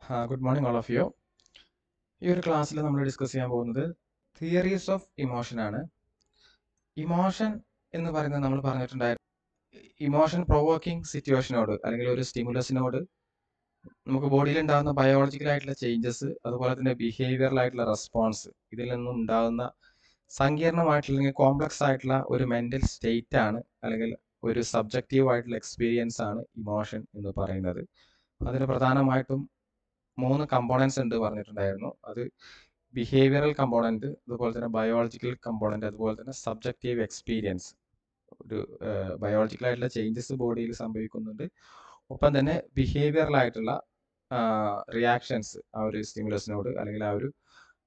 Good morning all of you ഈ ഒരു ക്ലാസ്സിൽ നമ്മൾ ഡിസ്കസ് ചെയ്യാൻ പോകുന്നത് തിയറീസ് ഓഫ് ഇമോഷൻ ആണ് ഇമോഷൻ എന്ന് പറയുന്നത് നമ്മൾ പറഞ്ഞിട്ടുണ്ടായിരുന്നു ഇമോഷൻ പ്രൊവോക്കിംഗ് സിറ്റുവേഷനോട് അല്ലെങ്കിൽ ഒരു സ്റ്റിമുലസിനോട് നമുക്ക് ബോഡിയിൽ ഉണ്ടാകുന്ന ബയോളജിക്കൽ ആയിട്ടുള്ള ചേഞ്ചസ് അതുപോലെ തന്നെ ബിഹേവിയറൽ ആയിട്ടുള്ള റെസ്പോൺസ് ഇതിൽ നിന്നും ഉണ്ടാകുന്ന സങ്കീർണമായിട്ടുള്ള അല്ലെങ്കിൽ കോംപ്ലക്സ് ആയിട്ടുള്ള ഒരു മെന്റൽ സ്റ്റേറ്റ് ആണ് അല്ലെങ്കിൽ ഒരു സബ്ജക്റ്റീവ് ആയിട്ടുള്ള എക്സ്പീരിയൻസ് ആണ് ഇമോഷൻ എന്ന് പറയുന്നത് അതിന് പ്രധാനമായിട്ടും മൂന്ന് കമ്പോണൻസ് ഉണ്ട് പറഞ്ഞിട്ടുണ്ടായിരുന്നു അത് ബിഹേവിയറൽ കമ്പോണൻറ്റ് അതുപോലെ തന്നെ ബയോളജിക്കൽ കമ്പോണൻറ്റ് അതുപോലെ തന്നെ സബ്ജക്റ്റീവ് എക്സ്പീരിയൻസ് ഒരു ബയോളജിക്കൽ ആയിട്ടുള്ള ചേഞ്ചസ് ബോഡിയിൽ സംഭവിക്കുന്നുണ്ട് ഒപ്പം തന്നെ ബിഹേവിയറൽ ആയിട്ടുള്ള റിയാക്ഷൻസ് ആ ഒരു സ്റ്റിമുലസിനോട് അല്ലെങ്കിൽ ആ ഒരു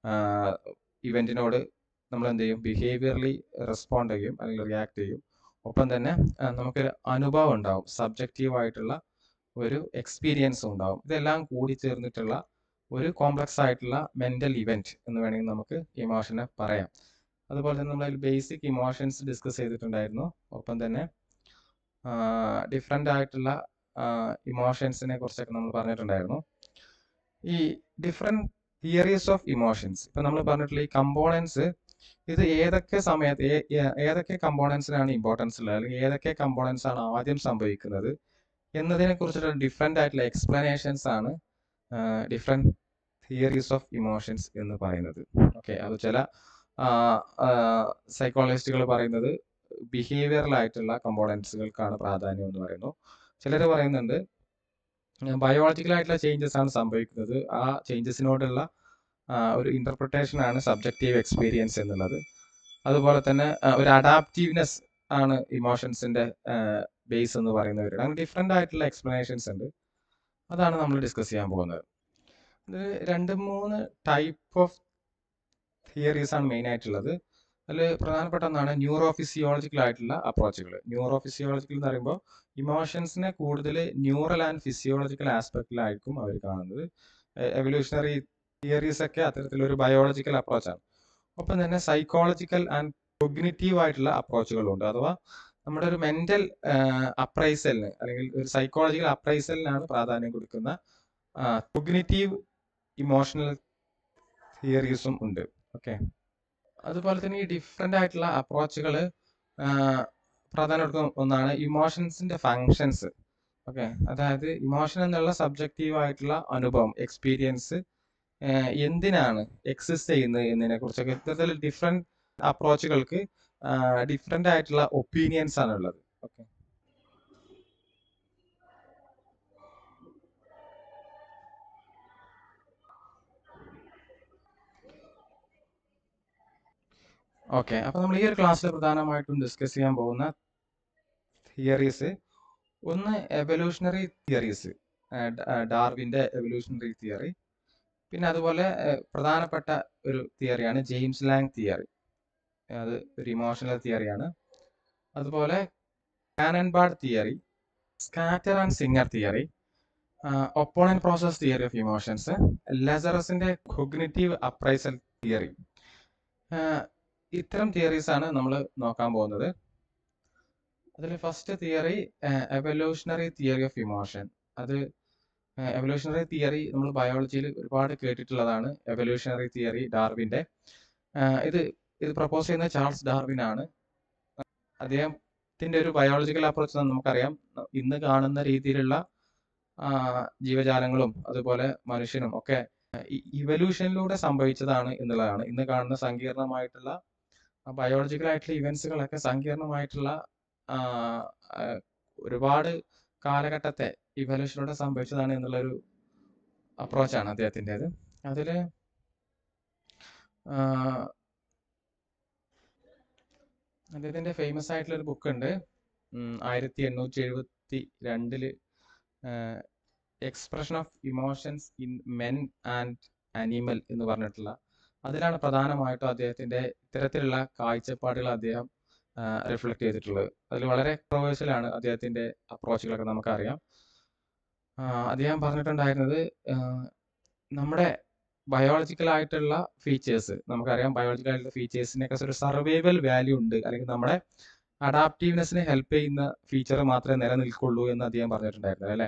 ഇവൻറ്റിനോട് നമ്മൾ എന്ത് ചെയ്യും ബിഹേവിയറലി റെസ്പോണ്ട് ചെയ്യും അല്ലെങ്കിൽ റിയാക്ട് ചെയ്യും ഒപ്പം തന്നെ നമുക്കൊരു അനുഭവം ഉണ്ടാവും സബ്ജക്റ്റീവ് ആയിട്ടുള്ള ഒരു എക്സ്പീരിയൻസ് ഉണ്ടാവും ഇതെല്ലാം കൂടി ചേർന്നിട്ടുള്ള ഒരു കോംപ്ലക്സ് ആയിട്ടുള്ള മെന്റൽ ഇവന്റ് എന്ന് വേണമെങ്കിൽ നമുക്ക് ഇമോഷനെ പറയാം അതുപോലെ തന്നെ നമ്മൾ അതിൽ ബേസിക് ഇമോഷൻസ് ഡിസ്കസ് ചെയ്തിട്ടുണ്ടായിരുന്നു ഒപ്പം തന്നെ ഡിഫറെൻ്റ് ആയിട്ടുള്ള ഇമോഷൻസിനെ കുറിച്ചൊക്കെ നമ്മൾ പറഞ്ഞിട്ടുണ്ടായിരുന്നു ഈ ഡിഫറെൻറ്റ് തിയറീസ് ഓഫ് ഇമോഷൻസ് ഇപ്പം നമ്മൾ പറഞ്ഞിട്ടുള്ള ഈ കമ്പോണൻസ് ഇത് ഏതൊക്കെ സമയത്ത് ഏതൊക്കെ കമ്പോണൻസിനാണ് ഇമ്പോർട്ടൻസ് ഉള്ളത് അല്ലെങ്കിൽ ഏതൊക്കെ കമ്പോണൻസ് ആണ് ആദ്യം സംഭവിക്കുന്നത് എന്നതിനെ കുറിച്ചുള്ള ഡിഫറെൻ്റ് ആയിട്ടുള്ള എക്സ്പ്ലനേഷൻസ് ആണ് ഡിഫറെൻറ്റ് തിയറീസ് ഓഫ് ഇമോഷൻസ് എന്ന് പറയുന്നത് ഓക്കെ അത് ചില സൈക്കോളജിസ്റ്റുകൾ പറയുന്നത് ബിഹേവിയറൽ ആയിട്ടുള്ള കമ്പോണൻസുകൾക്കാണ് പ്രാധാന്യം എന്ന് പറയുന്നു ചിലർ പറയുന്നുണ്ട് ബയോളജിക്കൽ ആയിട്ടുള്ള ചേഞ്ചസ് ആണ് സംഭവിക്കുന്നത് ആ ചേഞ്ചസിനോടുള്ള ഒരു ഇന്റർപ്രിട്ടേഷൻ ആണ് സബ്ജക്റ്റീവ് എക്സ്പീരിയൻസ് എന്നുള്ളത് അതുപോലെ തന്നെ ഒരു അഡാപ്റ്റീവ്നെസ് ആണ് ഇമോഷൻസിന്റെ ബേസ് എന്ന് പറയുന്നവരുണ്ട് അങ്ങനെ ഡിഫറെൻ്റ് ആയിട്ടുള്ള എക്സ്പ്ലനേഷൻസ് ഉണ്ട് അതാണ് നമ്മൾ ഡിസ്കസ് ചെയ്യാൻ പോകുന്നത് ഇത് രണ്ട് മൂന്ന് ടൈപ്പ് ഓഫ് തിയറീസ് ആണ് മെയിൻ ആയിട്ടുള്ളത് അതിൽ പ്രധാനപ്പെട്ട ഒന്നാണ് ന്യൂറോ ഫിസിയോളജിക്കൽ ആയിട്ടുള്ള അപ്രോച്ചുകൾ ന്യൂറോ ഫിസിയോളജിക്കൽ എന്ന് പറയുമ്പോൾ ഇമോഷൻസിനെ കൂടുതൽ ന്യൂറൽ ആൻഡ് ഫിസിയോളജിക്കൽ ആസ്പെക്റ്റിലായിരിക്കും അവർ കാണുന്നത് എവല്യൂഷണറി തിയറീസ് ഒക്കെ അത്തരത്തിലൊരു ബയോളജിക്കൽ അപ്രോച്ചാണ് ഒപ്പം തന്നെ സൈക്കോളജിക്കൽ ആൻഡ് കൊഗ്നിറ്റീവ് ആയിട്ടുള്ള അപ്രോച്ചുകളുണ്ട് അഥവാ നമ്മുടെ ഒരു മെന്റൽ അപ്രൈസലിന് അല്ലെങ്കിൽ ഒരു സൈക്കോളജിക്കൽ അപ്രൈസലിനാണ് പ്രാധാന്യം കൊടുക്കുന്ന കൊഗ്നിറ്റീവ് ഇമോഷണൽ തിയറീസും ഉണ്ട് ഓക്കെ അതുപോലെ തന്നെ ഈ ഡിഫറെൻ്റ് ആയിട്ടുള്ള അപ്രോച്ചുകൾ പ്രാധാന്യം കൊടുക്കുന്ന ഒന്നാണ് ഇമോഷൻസിന്റെ ഫങ്ഷൻസ് ഓക്കെ അതായത് ഇമോഷൻ എന്നുള്ള സബ്ജക്റ്റീവ് ആയിട്ടുള്ള അനുഭവം എക്സ്പീരിയൻസ് എന്തിനാണ് എക്സിസ്റ്റ് ചെയ്യുന്നത് എന്നതിനെ കുറിച്ചൊക്കെ ഇത്തരത്തിൽ ഡിഫറെൻറ്റ് അപ്രോച്ചുകൾക്ക് ഡിഫറെൻ്റ് ആയിട്ടുള്ള ഒപ്പീനിയൻസ് ആണ് ഉള്ളത് ഓക്കെ ഓക്കെ അപ്പൊ നമ്മൾ ഈ ഒരു ക്ലാസ്സിൽ പ്രധാനമായിട്ടും ഡിസ്കസ് ചെയ്യാൻ പോകുന്ന തിയറീസ് ഒന്ന് എവല്യൂഷണറി തിയറീസ് ഡാർവിന്റെ എവല്യൂഷണറി തിയറി പിന്നെ അതുപോലെ പ്രധാനപ്പെട്ട ഒരു തിയറിയാണ് ജെയിംസ് ലാങ് തിയറി അത് ഒരു ഇമോഷണൽ തിയറിയാണ് അതുപോലെ Cannon Bard theory Schachter and Singer theory opponent process theory of emotions ലെസറസിന്റെ കൊഗ്നിറ്റീവ് അപ്രൈസൽ തിയറി ഇത്തരം തിയറീസ് ആണ് നമ്മൾ നോക്കാൻ പോകുന്നത് അതിൽ first theory evolutionary theory of emotion അത് എവല്യൂഷണറി തിയറി നമ്മൾ ബയോളജിയിൽ ഒരുപാട് കേട്ടിട്ടുള്ളതാണ് എവല്യൂഷണറി തിയറി ഡാർവിന്റെ ഇത് ഇത് പ്രപ്പോസ് ചെയ്യുന്ന ചാൾസ് ഡാർവിൻ ആണ് അദ്ദേഹത്തിന്റെ ഒരു ബയോളജിക്കൽ അപ്രോച്ച് നമുക്കറിയാം ഇന്ന് കാണുന്ന രീതിയിലുള്ള ജീവജാലങ്ങളും അതുപോലെ മനുഷ്യനും ഒക്കെ ഇവല്യൂഷനിലൂടെ സംഭവിച്ചതാണ് എന്നുള്ളതാണ് ഇന്ന് കാണുന്ന സങ്കീർണമായിട്ടുള്ള ബയോളജിക്കൽ ആയിട്ടുള്ള ഇവന്റ്സുകളൊക്കെ സങ്കീർണമായിട്ടുള്ള ഒരുപാട് കാലഘട്ടത്തെ ഇവല്യൂഷനിലൂടെ സംഭവിച്ചതാണ് എന്നുള്ളൊരു അപ്രോച്ചാണ് അദ്ദേഹത്തിൻ്റെത് അതിൽ അദ്ദേഹത്തിൻ്റെ ഫേമസ് ആയിട്ടുള്ള ഒരു ബുക്ക് ഉണ്ട് ആയിരത്തി എണ്ണൂറ്റി എഴുപത്തി രണ്ടില് expression of emotions in men and animal എന്ന് പറഞ്ഞിട്ടുള്ള അതിലാണ് പ്രധാനമായിട്ടും അദ്ദേഹത്തിന്റെ ഇത്തരത്തിലുള്ള കാഴ്ചപ്പാടുകൾ അദ്ദേഹം റിഫ്ലക്ട് ചെയ്തിട്ടുള്ളത് അതിൽ വളരെ പ്രൊവേഴ്സലാണ് അദ്ദേഹത്തിന്റെ അപ്രോച്ചുകളൊക്കെ നമുക്കറിയാം അദ്ദേഹം പറഞ്ഞിട്ടുണ്ടായിരുന്നത് നമ്മുടെ ബയോളജിക്കൽ ആയിട്ടുള്ള ഫീച്ചേഴ്സ് നമുക്കറിയാം ബയോളജിക്കൽ ആയിട്ടുള്ള ഫീച്ചേഴ്സിനൊക്കെ ഒരു സർവൈവൽ വാല്യൂ ഉണ്ട് അല്ലെങ്കിൽ നമ്മുടെ അഡാപ്റ്റീവ്നെസ്സിനെ ഹെൽപ്പ് ചെയ്യുന്ന ഫീച്ചർ മാത്രമേ നിലനിൽക്കുള്ളൂ എന്ന് അദ്ദേഹം പറഞ്ഞിട്ടുണ്ടായിരുന്നു അല്ലേ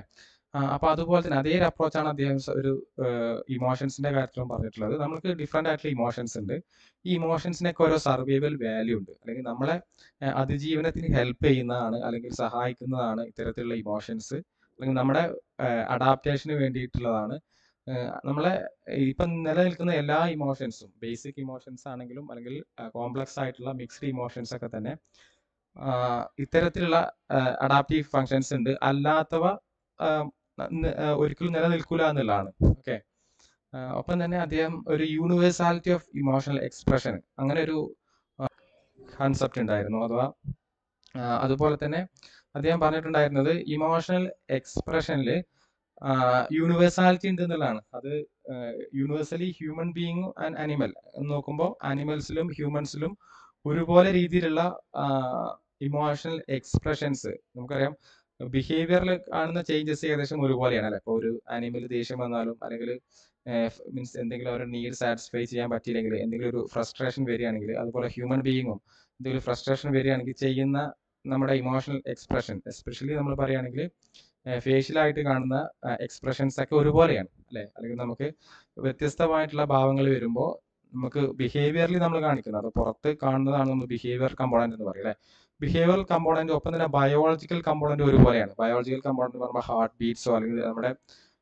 ആ, അപ്പൊ അതുപോലെ തന്നെ അതേ ഒരു അപ്രോച്ചാണ് അദ്ദേഹം സ- ഒരു ഇമോഷൻസിന്റെ കാര്യത്തിലും പറഞ്ഞിട്ടുള്ളത് നമുക്ക് ഡിഫറെന്റ് ആയിട്ടുള്ള ഇമോഷൻസ് ഉണ്ട് ഈ ഇമോഷൻസിനൊക്കെ ഓരോ സർവൈവൽ വാല്യൂ ഉണ്ട് അല്ലെങ്കിൽ നമ്മളെ ആ, അതിജീവനത്തിന് ഹെൽപ്പ് ചെയ്യുന്നതാണ് അല്ലെങ്കിൽ സഹായിക്കുന്നതാണ് ഇത്തരത്തിലുള്ള ഇമോഷൻസ് അല്ലെങ്കിൽ നമ്മുടെ അഡാപ്റ്റേഷന് വേണ്ടിയിട്ടുള്ളതാണ് ആ, നമ്മളെ ഇപ്പം നിലനിൽക്കുന്ന എല്ലാ ഇമോഷൻസും ബേസിക് ഇമോഷൻസ് ആണെങ്കിലും അല്ലെങ്കിൽ കോംപ്ലക്സ് ആയിട്ടുള്ള മിക്സ്ഡ് ഇമോഷൻസ് ഒക്കെ തന്നെ ആ, ഇത്തരത്തിലുള്ള അഡാപ്റ്റീവ് ഫങ്ഷൻസ് ഉണ്ട് അല്ലാത്തവ ആ, ന- ആ, ഒരിക്കലും നിലനിൽക്കൂല എന്നുള്ളതാണ് ഓക്കെ ഒപ്പം തന്നെ അദ്ദേഹം ഒരു യൂണിവേഴ്സാലിറ്റി ഓഫ് ഇമോഷണൽ എക്സ്പ്രഷൻ അങ്ങനെ ഒരു കൺസെപ്റ്റ് ഉണ്ടായിരുന്നു അഥവാ ആ, അതുപോലെ തന്നെ അദ്ദേഹം പറഞ്ഞിട്ടുണ്ടായിരുന്നത് ഇമോഷണൽ എക്സ്പ്രഷനിൽ യൂണിവേഴ്സാലിറ്റി ഉണ്ട് എന്നുള്ളതാണ് അത് universally human being and animal നോക്കുമ്പോൾ അനിമൽസിലും ഹ്യൂമൻസിലും ഒരുപോലെ രീതിയിലുള്ള ഇമോഷണൽ എക്സ്പ്രഷൻസ് നമുക്കറിയാം ബിഹേവിയറിൽ കാണുന്ന ചേഞ്ചസ് ഏകദേശം ഒരുപോലെയാണ് അല്ലെ ഇപ്പോൾ ഒരു ആനിമൽ ദേഷ്യം വന്നാലും അല്ലെങ്കിൽ മീൻസ് എന്തെങ്കിലും അവരുടെ നീഡ് സാറ്റിസ്ഫൈ ചെയ്യാൻ പറ്റിയില്ലെങ്കിൽ എന്തെങ്കിലും ഒരു ഫ്രസ്ട്രേഷൻ വരികയാണെങ്കിൽ അതുപോലെ ഹ്യൂമൻ ബീയിങ്ങും എന്തെങ്കിലും ഫ്രസ്ട്രേഷൻ വരികയാണെങ്കിൽ ചെയ്യുന്ന നമ്മുടെ ഇമോഷണൽ എക്സ്പ്രഷൻ എസ്പെഷ്യലി നമ്മൾ പറയുകയാണെങ്കിൽ ഫേഷ്യലായിട്ട് കാണുന്ന എക്സ്പ്രഷൻസ് ഒക്കെ ഒരുപോലെയാണ് അല്ലെ അല്ലെങ്കിൽ നമുക്ക് വ്യത്യസ്തമായിട്ടുള്ള ഭാവങ്ങൾ വരുമ്പോൾ നമുക്ക് ബിഹേവിയറിൽ നമ്മൾ കാണിക്കുന്നത് അത് പുറത്ത് കാണുന്നതാണ് നമ്മൾ ബിഹേവിയർ കമ്പോണന്റ് എന്ന് പറയും അല്ലെ ബിഹേവിയറൽ കമ്പോണന്റ് ഒപ്പം തന്നെ ബയോളജിക്കൽ കമ്പോണന്റ് ഒരുപോലെയാണ് ബയോളജിക്കൽ കമ്പോണന്റ് എന്ന് പറയുമ്പോൾ ഹാർട്ട് ബീറ്റ്സോ അല്ലെങ്കിൽ നമ്മുടെ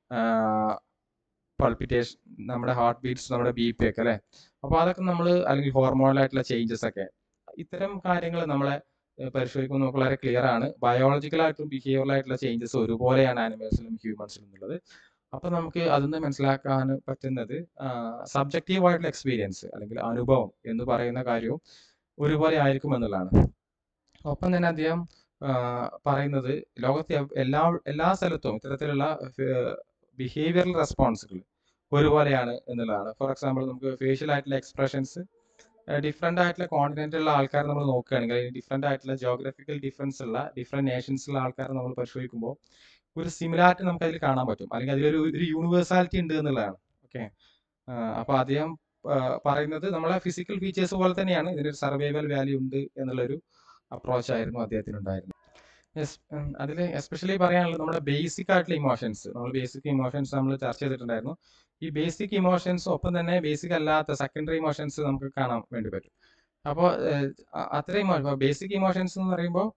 പൾപ്പിറ്റേഷൻ നമ്മുടെ ഹാർട്ട് ബീറ്റ്സ് നമ്മുടെ ബി പി ഒക്കെ അല്ലെ അപ്പൊ അതൊക്കെ നമ്മൾ അല്ലെങ്കിൽ ഹോർമോണൽ ആയിട്ടുള്ള ചേഞ്ചസ് ഒക്കെ ഇത്തരം കാര്യങ്ങൾ നമ്മളെ ഏഹ് പരിശോധിക്കുമ്പോൾ നമുക്ക് വളരെ ക്ലിയർ ആണ് ബയോളജിക്കൽ ആയിട്ടും ബിഹേവിയറൽ ആയിട്ടുള്ള ചേഞ്ചസ് ഒരുപോലെയാണ് ആനിമൽസിലും ഹ്യൂമൻസിലും എന്നുള്ളത് അപ്പൊ നമുക്ക് അതിന്ന് മനസ്സിലാക്കാൻ പറ്റുന്നത് സബ്ജക്റ്റീവ് ആയിട്ടുള്ള എക്സ്പീരിയൻസ് അല്ലെങ്കിൽ അനുഭവം എന്ന് പറയുന്ന കാര്യവും ഒരുപോലെ ആയിരിക്കും എന്നുള്ളതാണ് ഒപ്പം തന്നെ അദ്ദേഹം ആ, പറയുന്നത് ലോകത്തെ എവ്- എല്ലാ എല്ലാ സ്ഥലത്തും ഇത്തരത്തിലുള്ള ബിഹേവിയറൽ റെസ്പോൺസുകൾ ഒരുപോലെയാണ് എന്നുള്ളതാണ് ഫോർ എക്സാമ്പിൾ നമുക്ക് ഫേഷ്യൽ ആയിട്ടുള്ള എക്സ്പ്രഷൻസ് ഡിഫറെൻ്റ് ആയിട്ടുള്ള കോണ്ടിനെന്റിലുള്ള ആൾക്കാർ നമ്മൾ നോക്കുകയാണെങ്കിൽ അല്ലെങ്കിൽ ഡിഫറെൻ്റ് ആയിട്ടുള്ള ജോഗ്രഫിക്കൽ ഡിഫറൻസ് ഉള്ള ഡിഫറെൻറ്റ് നേഷൻസിലുള്ള ആൾക്കാർ നമ്മൾ പരിശോധിക്കുമ്പോൾ ഒരു സിമിലാരിറ്റി നമുക്ക് അതിൽ കാണാൻ പറ്റും അല്ലെങ്കിൽ അതിലൊരു ഒരു യൂണിവേഴ്സാലിറ്റി ഉണ്ട് എന്നുള്ളതാണ് ഓക്കെ അപ്പോൾ അദ്ദേഹം ആ, പറയുന്നത് നമ്മളെ ഫിസിക്കൽ ഫീച്ചേഴ്സ് പോലെ തന്നെയാണ് ഇതിനൊരു സർവൈവൽ വാല്യൂ ഉണ്ട് എന്നുള്ളൊരു അപ്രോച്ച് ആയിരുന്നു അദ്ദേഹത്തിന് ഉണ്ടായിരുന്നത് യെസ് അതിൽ എസ്പെഷ്യലി പറയാനുള്ളത് നമ്മുടെ ബേസിക് ആയിട്ടുള്ള ഇമോഷൻസ് നമ്മൾ ബേസിക് ഇമോഷൻസ് നമ്മൾ ചർച്ച ചെയ്തിട്ടുണ്ടായിരുന്നു ഈ ബേസിക് ഇമോഷൻസ് ഒപ്പം തന്നെ ബേസിക് അല്ലാത്ത സെക്കൻഡറി ഇമോഷൻസ് നമുക്ക് കാണാൻ വേണ്ടി പറ്റും അപ്പോൾ അത്രയും ബേസിക് ഇമോഷൻസ് എന്ന് പറയുമ്പോൾ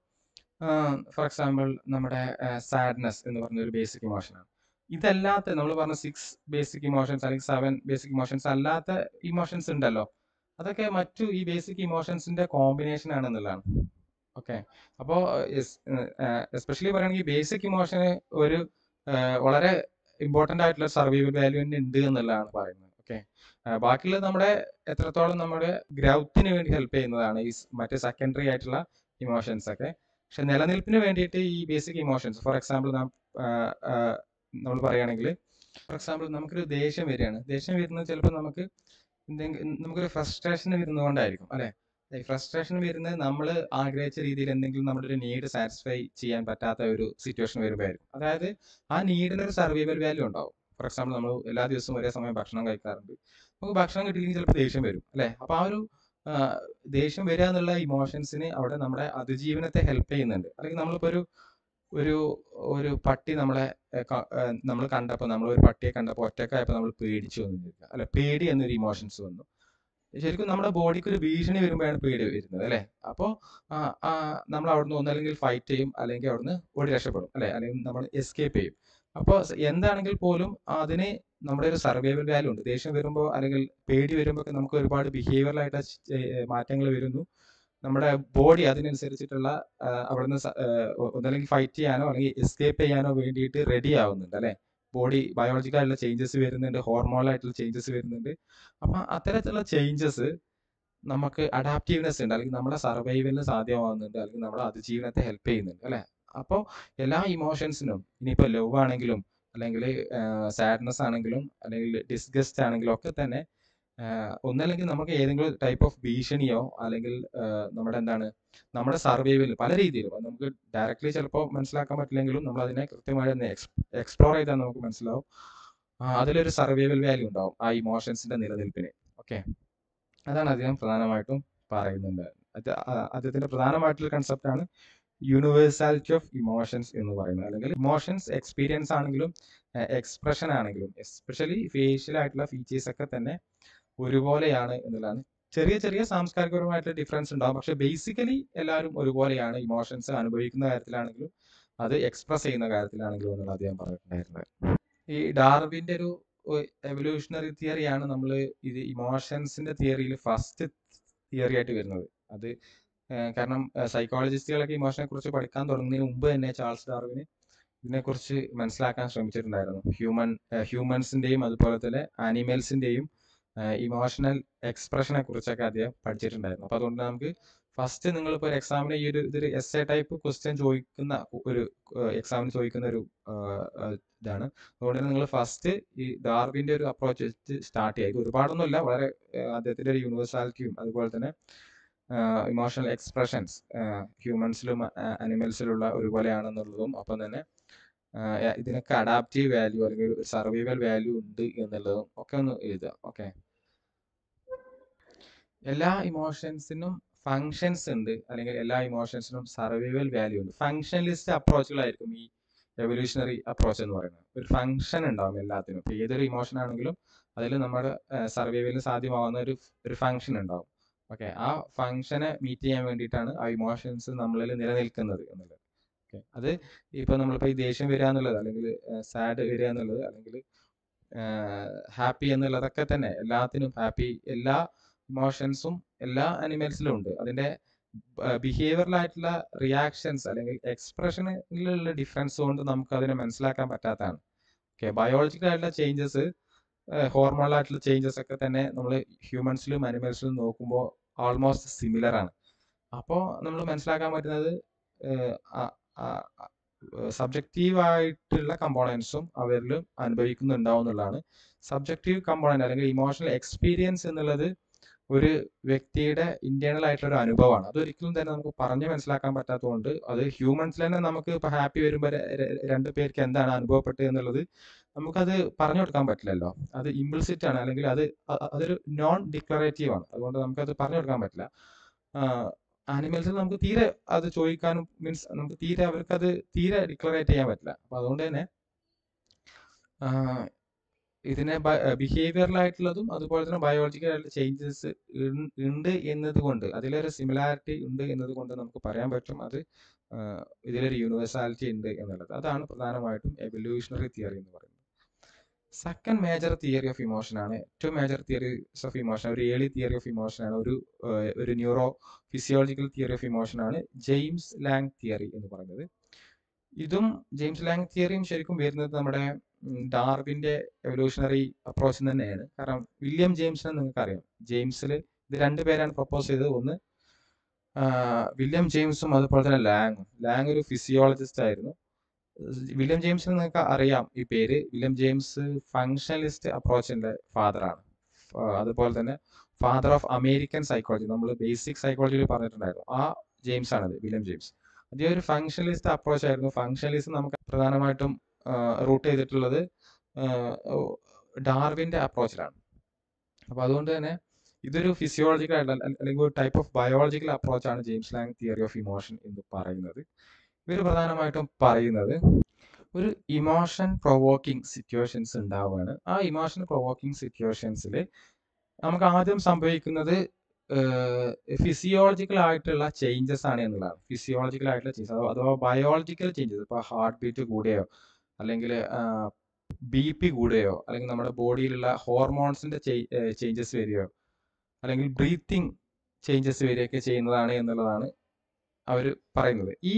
ഫോർ എക്സാമ്പിൾ നമ്മുടെ സാഡ്നെസ് എന്ന് പറഞ്ഞ ഒരു ബേസിക് ഇമോഷനാണ് ഇതല്ലാത്ത നമ്മൾ പറഞ്ഞ സിക്സ് ബേസിക് ഇമോഷൻസ് അല്ലെങ്കിൽ സെവൻ ബേസിക് ഇമോഷൻസ് അല്ലാത്ത ഇമോഷൻസ് ഉണ്ടല്ലോ അതൊക്കെ മറ്റു ഈ ബേസിക് ഇമോഷൻസിന്റെ കോമ്പിനേഷൻ ആണെന്നുള്ളതാണ് ഓക്കെ അപ്പോൾ എസ്പെഷ്യലി പറയുകയാണെങ്കിൽ ബേസിക് ഇമോഷന് ഒരു ആ, വളരെ ഇമ്പോർട്ടൻ്റ് ആയിട്ടുള്ള സർവൈവൽ വാല്യൂ തന്നെ ഉണ്ട് എന്നുള്ളതാണ് പറയുന്നത് ഓക്കെ ബാക്കിയുള്ളത് നമ്മുടെ എത്രത്തോളം നമ്മുടെ ഗ്രൗത്തിന് വേണ്ടി ഹെൽപ്പ് ചെയ്യുന്നതാണ് ഈ സ് മറ്റേ സെക്കൻഡറി ആയിട്ടുള്ള ഇമോഷൻസ് ഒക്കെ പക്ഷെ നിലനിൽപ്പിന് വേണ്ടിയിട്ട് ഈ ബേസിക് ഇമോഷൻസ് ഫോർ എക്സാമ്പിൾ നാം നമ്മൾ പറയുകയാണെങ്കിൽ ഫോർ എക്സാമ്പിൾ നമുക്കൊരു ദേഷ്യം വരികയാണ് ദേഷ്യം വരുന്നത് ചിലപ്പോൾ നമുക്ക് എന്തെങ്കിലും നമുക്കൊരു ഫ്രസ്ട്രേഷൻ വരുന്നതുകൊണ്ടായിരിക്കും അല്ലെ ഈ ഫ്രസ്ട്രേഷൻ വരുന്നത് നമ്മൾ ആഗ്രഹിച്ച രീതിയിൽ എന്തെങ്കിലും നമ്മുടെ ഒരു നീഡ് സാറ്റിസ്ഫൈ ചെയ്യാൻ പറ്റാത്ത ഒരു സിറ്റുവേഷൻ വരുമ്പോഴായിരിക്കും അതായത് ആ നീഡിന് ഒരു സർവൈവൽ വാല്യൂ ഉണ്ടാവും ഫോർ എക്സാമ്പിൾ നമ്മൾ എല്ലാ ദിവസവും ഒരേ സമയം ഭക്ഷണം കഴിക്കാറുണ്ട് നമുക്ക് ഭക്ഷണം കിട്ടിയില്ലെങ്കിൽ ചിലപ്പോൾ ദേഷ്യം വരും അല്ലെ അപ്പൊ ആ ഒരു ആ, ദേഷ്യം വരിക എന്നുള്ള ഇമോഷൻസിന് അവിടെ നമ്മുടെ അതിജീവനത്തെ ഹെൽപ്പ് ചെയ്യുന്നുണ്ട് അല്ലെങ്കിൽ നമ്മളിപ്പോ ഒരു ഒരു ഒരു പട്ടി നമ്മളെ നമ്മൾ കണ്ടപ്പോൾ നമ്മൾ ഒരു പട്ടിയെ കണ്ടപ്പോൾ ഒറ്റക്കായപ്പോൾ നമ്മൾ പേടിച്ചു വന്നു വിചാരിക്കുക. അല്ലെ പേടി എന്നൊരു ഇമോഷൻസ് വന്നു ശരിക്കും നമ്മുടെ ബോഡിക്ക് ഒരു ഭീഷണി വരുമ്പോഴാണ് പേടി വരുന്നത് അല്ലെ അപ്പോൾ നമ്മൾ അവിടുന്ന് ഒന്നല്ലെങ്കിൽ ഫൈറ്റ് ചെയ്യും അല്ലെങ്കിൽ അവിടുന്ന് ഓടി രക്ഷപ്പെടും അല്ലെ അല്ലെങ്കിൽ നമ്മൾ എസ്കേപ്പ് ചെയ്യും അപ്പോൾ എന്താണെങ്കിൽ പോലും അതിന് നമ്മുടെ ഒരു സർവൈവൽ വാല്യൂ ഉണ്ട് ദേഷ്യം വരുമ്പോൾ അല്ലെങ്കിൽ പേടി വരുമ്പോൾ ഒക്കെ നമുക്ക് ഒരുപാട് ബിഹേവിയറൽ ആയിട്ട് മാറ്റങ്ങൾ വരുന്നു നമ്മുടെ ബോഡി അതിനനുസരിച്ചിട്ടുള്ള ആ, അവിടുന്ന് സ- ആ, ഒ- ഒന്നല്ലെങ്കിൽ ഫൈറ്റ് ചെയ്യാനോ അല്ലെങ്കിൽ എസ്കേപ്പ് ചെയ്യാനോ വേണ്ടിയിട്ട് റെഡി ആവുന്നുണ്ട് അല്ലെ ബോഡി ബയോളജിക്കൽ ആയിട്ടുള്ള ചേഞ്ചസ് വരുന്നുണ്ട് ഹോർമോണൽ ആയിട്ടുള്ള ചേഞ്ചസ് വരുന്നുണ്ട് അപ്പൊ അത്തരത്തിലുള്ള ചേഞ്ചസ് നമുക്ക് അഡാപ്റ്റീവ്നെസ് ഉണ്ട് അല്ലെങ്കിൽ നമ്മുടെ സർവൈവലിന് സാധ്യമാവുന്നുണ്ട് അല്ലെങ്കിൽ നമ്മുടെ അതിജീവനത്തെ ഹെൽപ്പ് ചെയ്യുന്നുണ്ട് അല്ലെ അപ്പോൾ എല്ലാ ഇമോഷൻസിനും ഇനിയിപ്പോൾ ലവ് ആണെങ്കിലും അല്ലെങ്കിൽ സാഡ്നെസ് ആണെങ്കിലും അല്ലെങ്കിൽ ഡിസ്ഗസ്റ്റ് ആണെങ്കിലും ഒക്കെ തന്നെ ആഹ് ഒന്നല്ലെങ്കിൽ നമുക്ക് ഏതെങ്കിലും ടൈപ്പ് ഓഫ് ഭീഷണിയോ അല്ലെങ്കിൽ ആഹ് നമ്മുടെ എന്താണ് നമ്മുടെ സർവൈവൽ പല രീതിയിലും അത് നമുക്ക് ഡയറക്റ്റ്ലി ചിലപ്പോൾ മനസ്സിലാക്കാൻ പറ്റില്ലെങ്കിലും നമ്മൾ അതിനെ കൃത്യമായി ഒന്ന് എക്സ്പ്ലോർ ചെയ്താൽ നമുക്ക് മനസ്സിലാവും ആ, അതിലൊരു സർവൈവൽ വാല്യൂ ഉണ്ടാവും ആ ഇമോഷൻസിന്റെ നിലനിൽപ്പിന് ഓക്കെ അതാണ് അദ്ദേഹം പ്രധാനമായിട്ടും പറയുന്നുണ്ട് അത് ആ- അദ്ദേഹത്തിന്റെ പ്രധാനമായിട്ടുള്ള കൺസെപ്റ്റ് ആണ് യൂണിവേഴ്സാലിറ്റി ഓഫ് ഇമോഷൻസ് എന്ന് പറയുന്നത് അല്ലെങ്കിൽ ഇമോഷൻസ് എക്സ്പീരിയൻസ് ആണെങ്കിലും എക്സ്പ്രഷൻ ആണെങ്കിലും എസ്പെഷ്യലി ഫേഷ്യൽ ആയിട്ടുള്ള ഫീച്ചേഴ്സ് ഒക്കെ തന്നെ ഒരുപോലെയാണ് എന്നുള്ളതാണ് ചെറിയ ചെറിയ സാംസ്കാരികപരമായിട്ടുള്ള ഡിഫറൻസ് ഉണ്ടാകും പക്ഷെ ബേസിക്കലി എല്ലാവരും ഒരുപോലെയാണ് ഇമോഷൻസ് അനുഭവിക്കുന്ന കാര്യത്തിലാണെങ്കിലും അത് എക്സ്പ്രസ് ചെയ്യുന്ന കാര്യത്തിലാണെങ്കിലും എന്നുള്ള അദ്ദേഹം പറഞ്ഞിട്ടുണ്ടായിരുന്നത് ഈ ഡാർവിന്റെ ഒരു എവല്യൂഷണറി തിയറിയാണ് നമ്മൾ ഇത് ഇമോഷൻസിന്റെ തിയറിയിൽ ഫസ്റ്റ് തിയറി ആയിട്ട് വരുന്നത് അത് ഏഹ് കാരണം സൈക്കോളജിസ്റ്റുകളൊക്കെ ഇമോഷനെ കുറിച്ച് പഠിക്കാൻ തുടങ്ങുന്നതിന് മുമ്പ് തന്നെ ചാൾസ് ഡാർവിന് ഇതിനെക്കുറിച്ച് മനസ്സിലാക്കാൻ ശ്രമിച്ചിട്ടുണ്ടായിരുന്നു ഹ്യൂമൻ ഹ്യൂമൻസിന്റെയും അതുപോലെ തന്നെ ആനിമൽസിന്റെയും ഇമോഷണൽ എക്സ്പ്രഷനെ കുറിച്ചൊക്കെ അദ്ദേഹം പഠിച്ചിട്ടുണ്ടായിരുന്നു അപ്പൊ അതുകൊണ്ട് നമുക്ക് ഫസ്റ്റ് നിങ്ങളിപ്പോൾ ഒരു എക്സാമിന് ഈ ഒരു ഇതൊരു എസ് എ ടൈപ്പ് ക്വസ്റ്റ്യൻ ചോദിക്കുന്ന ഒരു എക്സാമിന് ചോദിക്കുന്ന ഒരു ആഹ്, ആഹ്, ഇതാണ് അതുകൊണ്ട് തന്നെ നിങ്ങൾ ഫസ്റ്റ് ഈ ഡാർവിന്റെ ഒരു അപ്രോച്ച് വെച്ച് സ്റ്റാർട്ട് ചെയ്യുക ഇത് ഒരുപാടൊന്നുമില്ല വളരെ ആഹ്, അദ്ദേഹത്തിന്റെ ഒരു യൂണിവേഴ്സാലിറ്റിയും അതുപോലെ തന്നെ ഇമോഷണൽ എക്സ്പ്രഷൻസ് ഹ്യൂമൻസിലും അനിമൽസിലുള്ള ഒരുപോലെയാണെന്നുള്ളതും ഒപ്പം തന്നെ ആഹ്, ഇതിനൊക്കെ അഡാപ്റ്റീവ് വാല്യൂ അല്ലെങ്കിൽ സർവൈവൽ വാല്യൂ ഉണ്ട് എന്നുള്ളതും ഒക്കെ ഒന്ന് എഴുതുക ഓക്കെ എല്ലാ ഇമോഷൻസിനും ഫങ്ഷൻസ് ഉണ്ട് അല്ലെങ്കിൽ എല്ലാ ഇമോഷൻസിനും സർവൈവൽ വാല്യൂ ഉണ്ട് ഫങ്ഷനലിസ്റ്റ് അപ്രോച്ചുകളായിരിക്കും ഈ എവല്യൂഷണറി അപ്രോച്ച് എന്ന് പറയുന്നത് ഒരു ഫങ്ഷൻ ഉണ്ടാവും എല്ലാത്തിനും ഇപ്പൊ ഏതൊരു ഇമോഷൻ ആണെങ്കിലും അതിൽ നമ്മുടെ സർവൈവലിന് സാധ്യമാവുന്ന ഒരു ഒരു ഫങ്ഷൻ ഉണ്ടാവും ഓക്കെ ആ ഫങ്ഷനെ മീറ്റ് ചെയ്യാൻ വേണ്ടിയിട്ടാണ് ആ ഇമോഷൻസ് നമ്മളിൽ നിലനിൽക്കുന്നത് എന്നുള്ളത് ഓക്കെ അത് ഇപ്പൊ നമ്മളിപ്പോ ഈ ദേഷ്യം വരിക എന്നുള്ളത് അല്ലെങ്കിൽ സാഡ് വരിക എന്നുള്ളത് അല്ലെങ്കിൽ ഹാപ്പി എന്നുള്ളതൊക്കെ തന്നെ എല്ലാത്തിനും ഹാപ്പി എല്ലാ ഇമോഷൻസും എല്ലാ അനിമൽസിലും ഉണ്ട് അതിന്റെ ബിഹേവിയറൽ ആയിട്ടുള്ള റിയാക്ഷൻസ് അല്ലെങ്കിൽ എക്സ്പ്രഷനിലുള്ള ഡിഫറൻസ് കൊണ്ട് നമുക്ക് അതിനെ മനസ്സിലാക്കാൻ പറ്റാത്തതാണ് ഓക്കെ ബയോളജിക്കൽ ആയിട്ടുള്ള ചേഞ്ചസ് ഹോർമോണൽ ആയിട്ടുള്ള ചേഞ്ചസ് ഒക്കെ തന്നെ നമ്മൾ ഹ്യൂമൻസിലും അനിമൽസിലും നോക്കുമ്പോൾ ഓൾമോസ്റ്റ് സിമിലർ ആണ് അപ്പോൾ നമ്മൾ മനസ്സിലാക്കാൻ പറ്റുന്നത് സബ്ജക്റ്റീവ് ആയിട്ടുള്ള കമ്പോണൻസും അവരിലും അനുഭവിക്കുന്നുണ്ടാവും എന്നുള്ളതാണ് സബ്ജക്റ്റീവ് കമ്പോണന്റ് അല്ലെങ്കിൽ ഇമോഷണൽ എക്സ്പീരിയൻസ് എന്നുള്ളത് ഒരു വ്യക്തിയുടെ ഇന്റേണൽ ആയിട്ടുള്ള ഒരു അനുഭവമാണ് അതൊരിക്കലും തന്നെ നമുക്ക് പറഞ്ഞ് മനസ്സിലാക്കാൻ പറ്റാത്തതുകൊണ്ട് അത് ഹ്യൂമൻസിൽ തന്നെ നമുക്ക് ഇപ്പൊ ഹാപ്പി വരുമ്പോൾ രണ്ട് പേർക്ക് എന്താണ് അനുഭവപ്പെട്ടത് എന്നുള്ളത് നമുക്കത് പറഞ്ഞു കൊടുക്കാൻ പറ്റില്ലല്ലോ അത് ഇംപ്ലിസിറ്റ് ആണ് അല്ലെങ്കിൽ അത് അ- അതൊരു നോൺ ഡിക്ലറേറ്റീവ് ആണ് അതുകൊണ്ട് നമുക്കത് പറഞ്ഞു കൊടുക്കാൻ പറ്റില്ല ആനിമൽസിൽ നമുക്ക് തീരെ അത് ചോദിക്കാനും മീൻസ് നമുക്ക് തീരെ അവർക്ക് അത് തീരെ ഡിക്ലറേറ്റ് ചെയ്യാൻ പറ്റില്ല അപ്പൊ അതുകൊണ്ട് തന്നെ ആഹ് ഇതിനെ ബിഹേവിയറൽ ആയിട്ടുള്ളതും അതുപോലെ തന്നെ ബയോളജിക്കൽ ആയിട്ടുള്ള ചേഞ്ചസ് ഉണ്ട് എന്നത് കൊണ്ട് അതിലൊരു സിമിലാരിറ്റി ഉണ്ട് എന്നത് കൊണ്ട് നമുക്ക് പറയാൻ പറ്റും അത് ആഹ് ഇതിലൊരു യൂണിവേഴ്സാലിറ്റി ഉണ്ട് എന്നുള്ളത് അതാണ് പ്രധാനമായിട്ടും എവല്യൂഷണറി തിയറി എന്ന് പറയുന്നത് second major theory of emotion ആണ് ഏറ്റവും മേജർ തിയറീസ് ഓഫ് ഇമോഷൻ ഒരു ഏർലി തിയറി ഓഫ് ഇമോഷൻ ആണ് ഒരു ആഹ് ഒരു neurophysiological theory of emotion ആണ് ജെയിംസ് ലാങ് തിയറി എന്ന് പറയുന്നത് ഇതും ജെയിംസ് ലാങ് തിയറിയും ശരിക്കും വരുന്നത് നമ്മുടെ ഉം, ഡാർവിന്റെ എവല്യൂഷണറി അപ്രോച്ച് തന്നെയാണ് കാരണം വില്യം ജെയിംസിനെ നിങ്ങൾക്ക് അറിയാം ജെയിംസിൽ ഇത് രണ്ട് പേരാണ് പ്രപ്പോസ് ചെയ്തത് ഒന്ന് ആഹ് വില്യം ജെയിംസും അതുപോലെ തന്നെ ലാങ്ങും ലാങ് ഒരു ഫിസിയോളജിസ്റ്റ് ആയിരുന്നു വില്യം ജെയിംസിനെ നിങ്ങൾക്ക് അറിയാം ഈ പേര് വില്യം ജെയിംസ് ഫങ്ഷണലിസ്റ്റ് അപ്രോച്ചിന്റെ ഫാദറാണ് അതുപോലെ തന്നെ ഫാദർ ഓഫ് അമേരിക്കൻ സൈക്കോളജി നമ്മൾ ബേസിക് സൈക്കോളജിയിൽ പറഞ്ഞിട്ടുണ്ടായിരുന്നു ആ ജെയിംസ് ആണത് വില്യം ജെയിംസ് അദ്ദേഹം ഒരു ഫങ്ഷണലിസ്റ്റ് അപ്രോച്ച് ആയിരുന്നു ഫങ്ഷണലിസ്റ്റ് നമുക്ക് പ്രധാനമായിട്ടും റൂട്ട് ചെയ്തിട്ടുള്ളത് ആഹ് ഓ- ഡാർവിന്റെ അപ്രോച്ചിലാണ് അപ്പൊ അതുകൊണ്ട് തന്നെ ഇതൊരു ഫിസിയോളജിക്കൽ ആയിട്ടുള്ള അല്ല- അല്ലെങ്കിൽ ഒരു ടൈപ്പ് ഓഫ് ബയോളജിക്കൽ അപ്രോച്ചാണ് James Lange theory of emotion എന്ന് പറയുന്നത് ഇവർ പ്രധാനമായിട്ടും പറയുന്നത് ഒരു ഇമോഷൻ പ്രൊവോക്കിംഗ് സിറ്റുവേഷൻസ് ഉണ്ടാവുകയാണ് ആ ഇമോഷൻ പ്രൊവോക്കിംഗ് സിറ്റുവേഷൻസിൽ നമുക്ക് ആദ്യം സംഭവിക്കുന്നത് ഫിസിയോളജിക്കൽ ആയിട്ടുള്ള ചേഞ്ചസ് ആണ് എന്നുള്ളതാണ് ഫിസിയോളജിക്കൽ ആയിട്ടുള്ള ചേഞ്ചസ് അഥവാ ബയോളജിക്കൽ ചേഞ്ചസ് ഇപ്പോൾ ഹാർട്ട് ബീറ്റ് കൂടുകയോ അല്ലെങ്കിൽ ബി പി കൂടുകയോ അല്ലെങ്കിൽ നമ്മുടെ ബോഡിയിലുള്ള ഹോർമോൺസിന്റെ ചേഞ്ചസ് വരികയോ അല്ലെങ്കിൽ ബ്രീത്തിങ് ചേഞ്ചസ് വരികയൊക്കെ ചെയ്യുന്നതാണ് എന്നുള്ളതാണ് അവർ പറയുന്നത് ഈ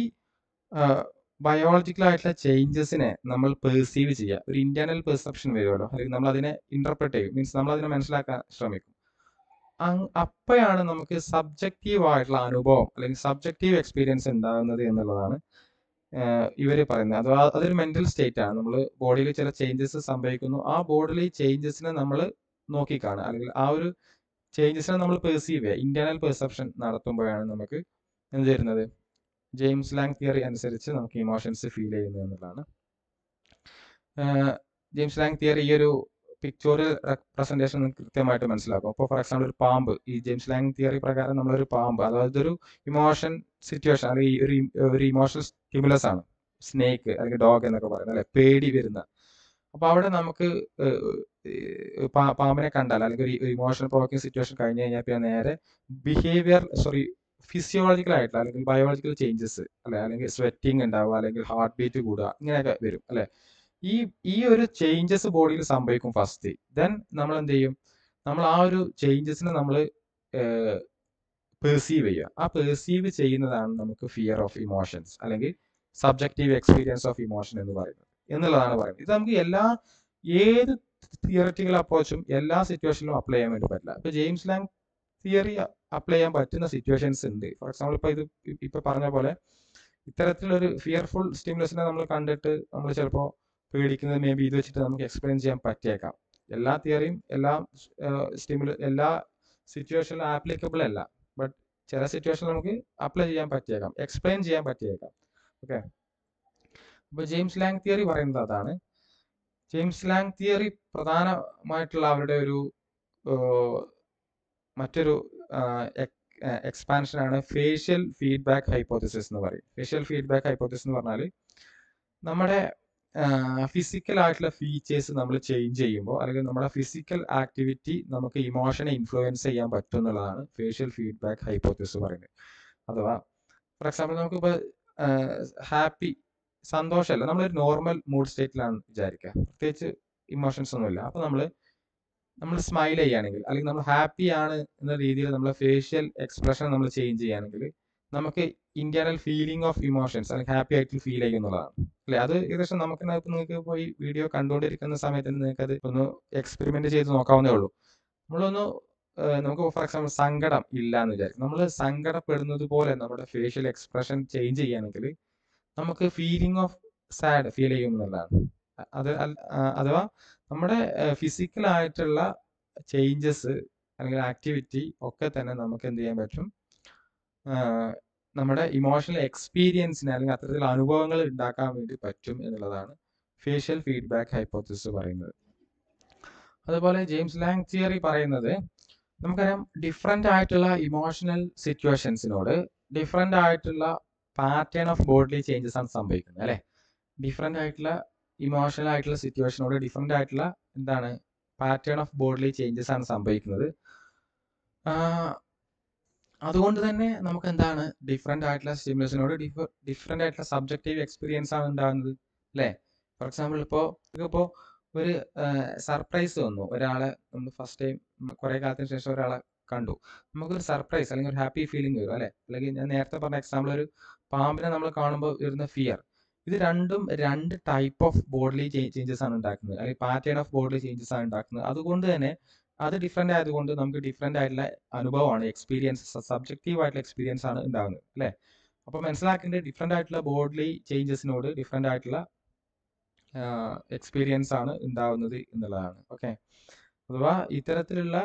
ബയോളജിക്കൽ ആയിട്ടുള്ള ചേഞ്ചസിനെ നമ്മൾ പെർസീവ് ചെയ്യുക ഒരു ഇന്റേണൽ പെർസെപ്ഷൻ വരുമല്ലോ അല്ലെങ്കിൽ നമ്മൾ അതിനെ ഇന്റർപ്രറ്റ് ചെയ്യും മീൻസ് നമ്മൾ അതിനെ മനസ്സിലാക്കാൻ ശ്രമിക്കും അങ് അപ്പോഴാണ് നമുക്ക് സബ്ജക്റ്റീവ് ആയിട്ടുള്ള അനുഭവം അല്ലെങ്കിൽ സബ്ജക്റ്റീവ് എക്സ്പീരിയൻസ് ഉണ്ടാകുന്നത് എന്നുള്ളതാണ് ഇവർ പറയുന്നത് അഥവാ അതൊരു മെന്റൽ സ്റ്റേറ്റ് ആണ് നമ്മൾ ബോഡിയിൽ ചില ചേഞ്ചസ് സംഭവിക്കുന്നു ആ ബോഡിയിൽ ചേഞ്ചസിനെ നമ്മൾ നോക്കിക്കാണുക അല്ലെങ്കിൽ ആ ഒരു ചേഞ്ചസിനെ നമ്മൾ പെർസീവ് ചെയ്യുക ഇന്റേണൽ പെർസെപ്ഷൻ നടത്തുമ്പോഴാണ് നമുക്ക് എന്ത് വരുന്നത് ജെയിംസ് ലാങ് തിയറി അനുസരിച്ച് നമുക്ക് ഇമോഷൻസ് ഫീൽ ചെയ്യുന്നു എന്നുള്ളതാണ് ആഹ് ജെയിംസ് ലാങ് തിയറി ഈ ഒരു പിക്ചോറിയൽ റെപ്രസെൻറ്റേഷൻ കൃത്യമായിട്ട് മനസ്സിലാക്കും അപ്പോൾ ഫോർ എക്സാമ്പിൾ ഒരു പാമ്പ് ഈ ജെയിംസ് ലാങ് തിയറി പ്രകാരം നമ്മളൊരു പാമ്പ് അതായത് ഒരു ഇമോഷൻ സിറ്റുവേഷൻ അല്ലെങ്കിൽ ഈ ഒരു ഒരു ഇമോഷണൽ സ്റ്റിമുലസ് ആണ് സ്നേക്ക് അല്ലെങ്കിൽ ഡോഗ് എന്നൊക്കെ പറയുന്നത് അല്ലെ പേടി വരുന്ന അപ്പോൾ അവിടെ നമുക്ക് പാമ്പിനെ കണ്ടാൽ അല്ലെങ്കിൽ ഒരു ഇമോഷണൽ പ്രോക്കിംഗ് സിറ്റുവേഷൻ കഴിഞ്ഞ് കഴിഞ്ഞാൽ പിന്നെ നേരെ ബിഹേവിയർ സോറി ഫിസിയോളജിക്കൽ ആയിട്ടുള്ള അല്ലെങ്കിൽ ബയോളജിക്കൽ ചേഞ്ചസ് അല്ലെ അല്ലെങ്കിൽ സ്വെറ്റിംഗ് ഉണ്ടാവുക അല്ലെങ്കിൽ ഹാർട്ട് ബീറ്റ് കൂടുക ഇങ്ങനെയൊക്കെ വരും അല്ലെ ഈ ഈ ഒരു ചേഞ്ചസ് ബോഡിയിൽ സംഭവിക്കും ഫസ്റ്റ് ദെൻ നമ്മൾ എന്ത് ചെയ്യും നമ്മൾ ആ ഒരു ചേഞ്ചസിനെ നമ്മൾ പെർസീവ് ചെയ്യുക ആ പെർസീവ് ചെയ്യുന്നതാണ് നമുക്ക് ഫിയർ ഓഫ് ഇമോഷൻസ് അല്ലെങ്കിൽ സബ്ജക്റ്റീവ് എക്സ്പീരിയൻസ് ഓഫ് ഇമോഷൻ എന്ന് പറയുന്നത് എന്നുള്ളതാണ് പറയുന്നത് ഇത് നമുക്ക് എല്ലാ ഏത് തിയററ്റിക്കൽ അപ്രോച്ചും എല്ലാ സിറ്റുവേഷനിലും അപ്ലൈ ചെയ്യാൻ വേണ്ടി പറ്റില്ല ഇപ്പൊ ജെയിംസ് ലാങ് തിയറി അപ്ലൈ ചെയ്യാൻ പറ്റുന്ന സിറ്റുവേഷൻസ് ഉണ്ട് ഫോർ എക്സാമ്പിൾ ഇപ്പൊ ഇത് ഇപ്പൊ പറഞ്ഞ പോലെ ഇത്തരത്തിലൊരു ഫിയർഫുൾ സ്റ്റിമുലസിനെ നമ്മൾ കണ്ടിട്ട് നമ്മൾ ചിലപ്പോൾ പേടിക്കുന്നത് മേ ബി ഇത് വെച്ചിട്ട് നമുക്ക് എക്സ്പ്ലെയിൻ ചെയ്യാൻ പറ്റിയേക്കാം എല്ലാ തിയറിയും എല്ലാ സ്റ്റിമുല എല്ലാ സിറ്റുവേഷനിലും ആപ്ലിക്കബിൾ അല്ല ബട്ട് ചില സിറ്റുവേഷൻ നമുക്ക് അപ്ലൈ ചെയ്യാൻ പറ്റിയേക്കാം എക്സ്പ്ലെയിൻ ചെയ്യാൻ പറ്റിയേക്കാം ഓക്കെ അപ്പോൾ ജെയിംസ് ലാങ് തിയറി പറയുന്നത് അതാണ് ജെയിംസ് ലാങ് തിയറി പ്രധാനമായിട്ടുള്ള അവരുടെ ഒരു മറ്റൊരു എക്സ്പാൻഷനാണ് ഫേഷ്യൽ ഫീഡ്ബാക്ക് ഹൈപ്പോത്തിസിസ് എന്ന് പറയും ഫേഷ്യൽ ഫീഡ്ബാക്ക് ഹൈപ്പോത്തിസിസ് എന്ന് പറഞ്ഞാൽ നമ്മുടെ ഫിസിക്കൽ ആയിട്ടുള്ള ഫീച്ചേഴ്സ് നമ്മൾ ചേഞ്ച് ചെയ്യുമ്പോൾ അല്ലെങ്കിൽ നമ്മുടെ ഫിസിക്കൽ ആക്ടിവിറ്റി നമുക്ക് ഇമോഷനെ ഇൻഫ്ലുവൻസ് ചെയ്യാൻ പറ്റും എന്നുള്ളതാണ് ഫേഷ്യൽ ഫീഡ്ബാക്ക് ഹൈപ്പോത്തിസിസ് പറയുന്നത് അഥവാ ഫോർ എക്സാമ്പിൾ നമുക്കിപ്പോൾ ഹാപ്പി സന്തോഷമല്ല നമ്മളൊരു നോർമൽ മൂഡ് സ്റ്റേറ്റിലാണ് വിചാരിക്കുക പ്രത്യേകിച്ച് ഇമോഷൻസ് ഒന്നുമില്ല അപ്പോൾ നമ്മൾ നമ്മൾ സ്മൈൽ ചെയ്യുകയാണെങ്കിൽ അല്ലെങ്കിൽ നമ്മൾ ഹാപ്പി ആണ് എന്ന രീതിയിൽ നമ്മൾ ഫേഷ്യൽ എക്സ്പ്രഷൻ നമ്മൾ ചേഞ്ച് ചെയ്യുകയാണെങ്കിൽ നമുക്ക് ഇന്റേണൽ ഫീലിംഗ് ഓഫ് ഇമോഷൻസ് അല്ലെങ്കിൽ ഹാപ്പി ആയിട്ട് ഫീൽ ചെയ്യുന്നതാണ് അല്ലെ അത് ഏകദേശം നമുക്ക് നിങ്ങൾക്ക് പോയി വീഡിയോ കണ്ടുകൊണ്ടിരിക്കുന്ന സമയത്ത് നിങ്ങൾക്ക് അത് ഒന്ന് എക്സ്പെരിമെന്റ് ചെയ്ത് നോക്കാവുന്നേ ഉള്ളൂ നമ്മളൊന്ന് നമുക്ക് ഫോർ എക്സാമ്പിൾ സങ്കടം ഇല്ല എന്ന് വിചാരിക്കും നമ്മൾ സങ്കടപ്പെടുന്നത് പോലെ നമ്മുടെ ഫേഷ്യൽ എക്സ്പ്രഷൻ ചേഞ്ച് ചെയ്യുകയാണെങ്കിൽ നമുക്ക് ഫീലിംഗ് ഓഫ് സാഡ് ഫീൽ ചെയ്യും എന്നുള്ളതാണ് അത് അഥവാ നമ്മുടെ ഫിസിക്കൽ ആയിട്ടുള്ള ചേഞ്ചസ് അല്ലെങ്കിൽ ആക്ടിവിറ്റി ഒക്കെ തന്നെ നമുക്ക് എന്ത് ചെയ്യാൻ പറ്റും നമ്മുടെ ഇമോഷണൽ എക്സ്പീരിയൻസിന് അല്ലെങ്കിൽ അത്തരത്തിലുള്ള അനുഭവങ്ങൾ ഉണ്ടാക്കാൻ വേണ്ടി പറ്റും എന്നുള്ളതാണ് ഫേഷ്യൽ ഫീഡ്ബാക്ക് ഹൈപ്പോത്തിസിസ് പറയുന്നത് അതുപോലെ ജെയിംസ് ലാങ് തിയറി പറയുന്നത് നമുക്കറിയാം ഡിഫറെൻ്റ് ആയിട്ടുള്ള ഇമോഷണൽ സിറ്റുവേഷൻസിനോട് ഡിഫറെൻ്റ് ആയിട്ടുള്ള പാറ്റേൺ ഓഫ് ബോഡിലി ചേഞ്ചസ് ആണ് സംഭവിക്കുന്നത് അല്ലേ ഡിഫറെൻ്റ് ആയിട്ടുള്ള ഇമോഷണൽ ആയിട്ടുള്ള സിറ്റുവേഷനോട് ഡിഫറെൻ്റ് ആയിട്ടുള്ള എന്താണ് പാറ്റേൺ ഓഫ് ബോഡിലി ചേഞ്ചസ് ആണ് സംഭവിക്കുന്നത് അതുകൊണ്ട് തന്നെ നമുക്ക് എന്താണ് ഡിഫറെൻ്റ് ആയിട്ടുള്ള സ്റ്റിമുലസിനോട് ഡിഫറെൻ്റ് ആയിട്ടുള്ള സബ്ജക്റ്റീവ് എക്സ്പീരിയൻസ് ആണ് ഉണ്ടാകുന്നത് അല്ലേ ഫോർ എക്സാമ്പിൾ ഇപ്പോൾ ഇപ്പോൾ ഒരു സർപ്രൈസ് വന്നു ഒരാളെ നമ്മൾ ഫസ്റ്റ് ടൈം കുറേ കാലത്തിന് ശേഷം ഒരാളെ കണ്ടു നമുക്കൊരു സർപ്രൈസ് അല്ലെങ്കിൽ ഒരു ഹാപ്പി ഫീലിംഗ് വരും അല്ലേ അല്ലെങ്കിൽ ഞാൻ നേരത്തെ പറഞ്ഞ എക്സാമ്പിൾ ഒരു പാമ്പിനെ നമ്മൾ കാണുമ്പോൾ വരുന്ന ഫിയർ ഇത് രണ്ടും രണ്ട് ടൈപ്പ് ഓഫ് ബോഡിലി ചേഞ്ചസ് ആണ് ഉണ്ടാക്കുന്നത് അല്ലെങ്കിൽ പാറ്റേൺ ഓഫ് ബോഡിലി ചേഞ്ചസ് ആണ് ഉണ്ടാക്കുന്നത് അതുകൊണ്ട് തന്നെ അത് ഡിഫറെൻ്റ് ആയതുകൊണ്ട് നമുക്ക് ഡിഫറെൻ്റ് ആയിട്ടുള്ള അനുഭവമാണ് എക്സ്പീരിയൻസ് സബ്ജക്റ്റീവ് ആയിട്ടുള്ള എക്സ്പീരിയൻസ് ആണ് ഉണ്ടാകുന്നത് അല്ലേ അപ്പോൾ മനസ്സിലാക്കേണ്ടത് ഡിഫറെൻ്റ് ആയിട്ടുള്ള ബോഡിലി ചേഞ്ചസിനോട് ഡിഫറെൻ്റ് ആയിട്ടുള്ള എക്സ്പീരിയൻസ് ആണ് ഉണ്ടാവുന്നത് എന്നുള്ളതാണ് ഓക്കെ അഥവാ ഇത്തരത്തിലുള്ള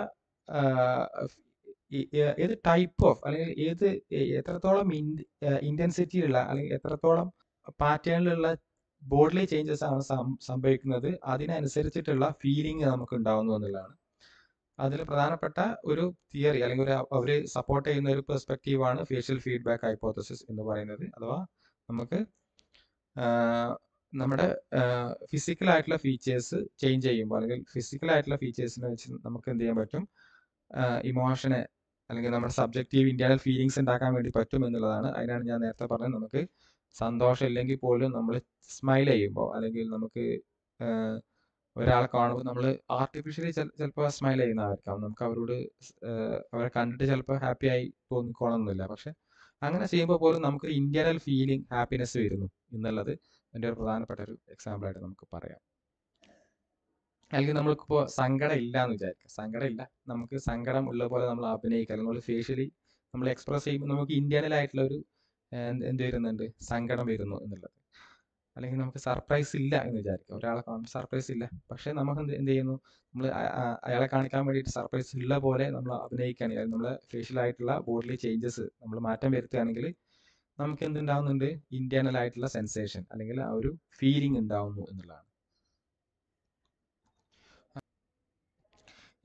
ഏത് ടൈപ്പ് ഓഫ് അല്ലെങ്കിൽ ഏത് എത്രത്തോളം ഇൻറ്റൻസിറ്റിയിലുള്ള അല്ലെങ്കിൽ എത്രത്തോളം പാറ്റേണിലുള്ള ബോഡിലി ചേഞ്ചസ് ആണ് സംഭവിക്കുന്നത് അതിനനുസരിച്ചിട്ടുള്ള ഫീലിംഗ് നമുക്ക് ഉണ്ടാവുന്നു എന്നുള്ളതാണ് അതിൽ പ്രധാനപ്പെട്ട ഒരു തിയറി അല്ലെങ്കിൽ ഒരു അവർ സപ്പോർട്ട് ചെയ്യുന്ന ഒരു പെർസ്പെക്റ്റീവ് ആണ് ഫേഷ്യൽ ഫീഡ്ബാക്ക് ഹൈപ്പോത്തസിസ് എന്ന് പറയുന്നത് അഥവാ നമുക്ക് നമ്മുടെ ഫിസിക്കൽ ആയിട്ടുള്ള ഫീച്ചേഴ്സ് ചേഞ്ച് ചെയ്യുമ്പോൾ അല്ലെങ്കിൽ ഫിസിക്കൽ ആയിട്ടുള്ള ഫീച്ചേഴ്സിനെ വെച്ച് നമുക്ക് എന്ത് ചെയ്യാൻ പറ്റും ഇമോഷനെ അല്ലെങ്കിൽ നമ്മുടെ സബ്ജക്റ്റീവ് ഇന്റേണൽ ഫീലിങ്സ് ഉണ്ടാക്കാൻ വേണ്ടി പറ്റും എന്നുള്ളതാണ് അതിനാണ് ഞാൻ നേരത്തെ പറഞ്ഞത് നമുക്ക് സന്തോഷം ഇല്ലെങ്കിൽ പോലും നമ്മൾ സ്മൈൽ ചെയ്യുമ്പോൾ അല്ലെങ്കിൽ നമുക്ക് ഒരാളെ കാണുമ്പോൾ നമ്മൾ ആർട്ടിഫിഷ്യലി ചിലപ്പോൾ സ്മൈൽ ചെയ്യുന്നതായിരിക്കാം നമുക്ക് അവരോട് അവരെ കണ്ടിട്ട് ചിലപ്പോൾ ഹാപ്പി ആയി തോന്നിക്കോണമെന്നില്ല പക്ഷെ അങ്ങനെ ചെയ്യുമ്പോൾ പോലും നമുക്ക് ഇന്റേണൽ ഫീലിംഗ് ഹാപ്പിനെസ് വരുന്നു എന്നുള്ളത് എൻ്റെ ഒരു പ്രധാനപ്പെട്ട ഒരു എക്സാമ്പിൾ ആയിട്ട് നമുക്ക് പറയാം അല്ലെങ്കിൽ നമ്മൾക്കിപ്പോൾ സങ്കടം ഇല്ല എന്ന് വിചാരിക്കാം സങ്കടം ഇല്ല നമുക്ക് സങ്കടം ഉള്ള പോലെ നമ്മൾ അഭിനയിക്കുക അല്ലെങ്കിൽ നമ്മൾ ഫേഷ്യലി നമ്മൾ എക്സ്പ്രസ് ചെയ്യുമ്പോൾ നമുക്ക് ഇന്റേണൽ ആയിട്ടുള്ള ഒരു എന്ത് വരുന്നുണ്ട് സങ്കടം വരുന്നു എന്നുള്ളത് അല്ലെങ്കിൽ നമുക്ക് സർപ്രൈസ് ഇല്ല എന്ന് വിചാരിക്കുക ഒരാളെ കാണുമ്പോൾ സർപ്രൈസ് ഇല്ല പക്ഷെ നമുക്ക് എന്ത് എന്ത് ചെയ്യുന്നു നമ്മൾ അയാളെ കാണിക്കാൻ വേണ്ടിയിട്ട് സർപ്രൈസ് ഉള്ള പോലെ നമ്മൾ അഭിനയിക്കുകയാണെങ്കിൽ അല്ലെങ്കിൽ നമ്മളെ ഫേഷ്യൽ ആയിട്ടുള്ള ബോഡിലി ചേഞ്ചസ് നമ്മൾ മാറ്റം വരുത്തുകയാണെങ്കിൽ നമുക്ക് എന്തുണ്ടാവുന്നുണ്ട് ഇന്റേണൽ ആയിട്ടുള്ള സെൻസേഷൻ അല്ലെങ്കിൽ ആ ഒരു ഫീലിംഗ് ഉണ്ടാവുന്നു എന്നുള്ളതാണ്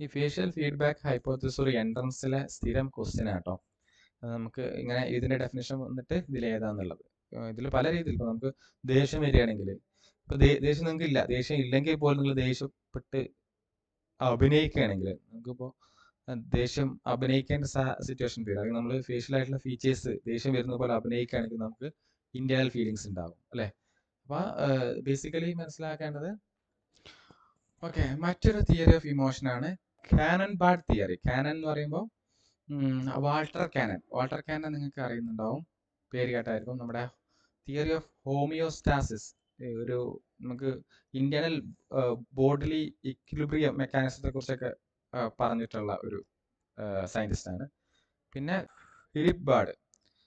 ഈ ഫേഷ്യൽ ഫീഡ്ബാക്ക് ഹൈപ്പോത്തിസ് ഒരു എൻട്രൻസിലെ സ്ഥിരം ക്വസ്റ്റ്യൻ ആട്ടോ അത് നമുക്ക് ഇങ്ങനെ ഇതിന്റെ ഡെഫിനേഷൻ വന്നിട്ട് ഇതിൽ ഏതാന്നുള്ളത് ഇതിൽ പല രീതിയിൽ ഇപ്പോൾ നമുക്ക് ദേഷ്യം വരികയാണെങ്കിൽ ഇപ്പൊ ദേ- ദേഷ്യം നിങ്ങൾക്ക് ഇല്ല ദേഷ്യം ഇല്ലെങ്കിൽ പോലും നിങ്ങൾ ദേഷ്യപ്പെട്ട് അഭിനയിക്കുകയാണെങ്കിൽ നമുക്കിപ്പോൾ ദേഷ്യം അഭിനയിക്കേണ്ട സിറ്റുവേഷൻ വരും അല്ലെങ്കിൽ നമ്മൾ ഫേഷ്യൽ ആയിട്ടുള്ള ഫീച്ചേഴ്സ് ദേഷ്യം വരുന്ന പോലെ അഭിനയിക്കുകയാണെങ്കിൽ നമുക്ക് ഇന്റേണൽ ഫീലിങ്സ് ഉണ്ടാവും അല്ലെ അപ്പൊ ബേസിക്കലി മനസ്സിലാക്കേണ്ടത് ഓക്കെ മറ്റൊരു തിയറി ഓഫ് ഇമോഷൻ ആണ് കാനൻ ബാഡ് തിയറി കാനൻ എന്ന് പറയുമ്പോൾ വാൾട്ടർ കാനൻ വാൾട്ടർ കാനൻ നിങ്ങൾക്ക് അറിയുന്നുണ്ടാവും പേര് കേട്ടായിരിക്കും നമ്മുടെ തിയറി ഓഫ് ഹോമിയോസ്റ്റാസിസ് ഒരു നമുക്ക് ഇന്റേണൽ ബോഡിലി ഇക്വിലിബ്രിയം മെക്കാനിസത്തെ കുറിച്ചൊക്കെ ആ, പറഞ്ഞിട്ടുള്ള ഒരു സയന്റിസ്റ്റ് ആണ് പിന്നെ Philip Bard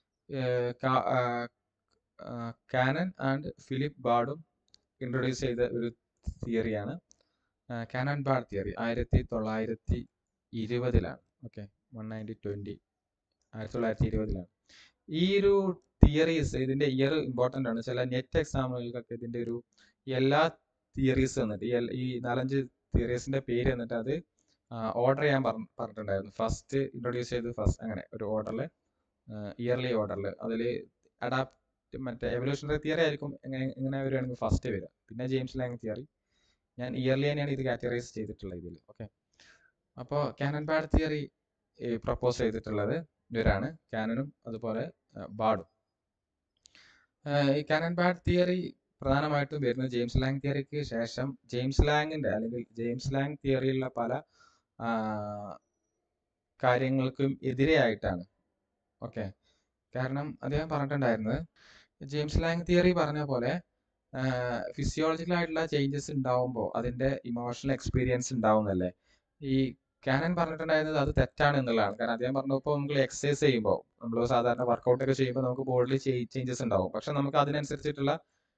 Cannon and Philip ബാർഡും ഇൻട്രൊഡ്യൂസ് ചെയ്ത ഒരു തിയറിയാണ് കാനൻ ബാർഡ് തിയറി ആയിരത്തി തൊള്ളായിരത്തി ഇരുപതിലാണ് ഓക്കെ വൺ നയൻറ്റി ട്വന്റി ആയിരത്തി തൊള്ളായിരത്തി ഇരുപതിലാണ് ഈ ഒരു തിയറീസ് ഇതിന്റെ ഇയർ ഇമ്പോർട്ടന്റ് ആണ് ചില നെറ്റ് എക്സാമുകൾക്കൊക്കെ ഇതിന്റെ ഒരു എല്ലാ തിയറീസ് വന്നിട്ട് ഈ എൽ- ഈ നാലഞ്ച് തിയറീസിന്റെ പേര് എന്നിട്ട് അത് ഓർഡർ ചെയ്യാൻ പറഞ്ഞ- പറഞ്ഞിട്ടുണ്ടായിരുന്നു ഫസ്റ്റ് ഇൻട്രൊഡ്യൂസ് ചെയ്ത് ഫസ്റ്റ് അങ്ങനെ ഒരു ഓർഡറിൽ ഇയർലി ഓർഡറിൽ അതിൽ അഡാപ്റ്റ് മറ്റേ എവല്യൂഷണറി തിയറി ആയിരിക്കും എങ്ങനെ എങ്ങനെ വരികയാണെങ്കിൽ ഫസ്റ്റ് വരിക പിന്നെ ജെയിംസ് ലാങ് തിയറി ഞാൻ ഇയർലി തന്നെയാണ് ഇത് കാറ്റഗറൈസ് ചെയ്തിട്ടുള്ളത് ഇതിൽ ഓക്കെ അപ്പോൾ കാനൻ ബാഡ് തിയറി പ്രപ്പോസ് ചെയ്തിട്ടുള്ളത് ഇവരാണ് കാനനും അതുപോലെ ബാഡും ഈ കാനൻ ബാഡ് തിയറി പ്രധാനമായിട്ടും വരുന്നത് ജെയിംസ് ലാങ് തിയറിക്ക് ശേഷം ജെയിംസ് ലാങ്ങിന്റെ അല്ലെങ്കിൽ ജെയിംസ് ലാങ് തിയറിയിലുള്ള പല ആ, കാര്യങ്ങൾക്കും എതിരെയായിട്ടാണ് ഓക്കെ കാരണം അദ്ദേഹം പറഞ്ഞിട്ടുണ്ടായിരുന്നത് ജെയിംസ് ലാങ് തിയറി പറഞ്ഞ പോലെ ഫിസിയോളജിക്കൽ ആയിട്ടുള്ള ചേഞ്ചസ് ഉണ്ടാവുമ്പോൾ അതിന്റെ ഇമോഷണൽ എക്സ്പീരിയൻസ് ഉണ്ടാവുന്നല്ലേ ഈ കാനൻ പറഞ്ഞിട്ടുണ്ടായിരുന്നത് അത് തെറ്റാണ് എന്നുള്ളതാണ് കാരണം അദ്ദേഹം പറഞ്ഞപ്പോൾ നമ്മൾ എക്സസൈസ് ചെയ്യുമ്പോൾ നമ്മൾ സാധാരണ വർക്കൗട്ട് ഒക്കെ ചെയ്യുമ്പോൾ നമുക്ക് ബോഡിയിൽ ചേഞ്ചസ് ഉണ്ടാവും പക്ഷെ നമുക്ക് അതിനനുസരിച്ചിട്ടുള്ള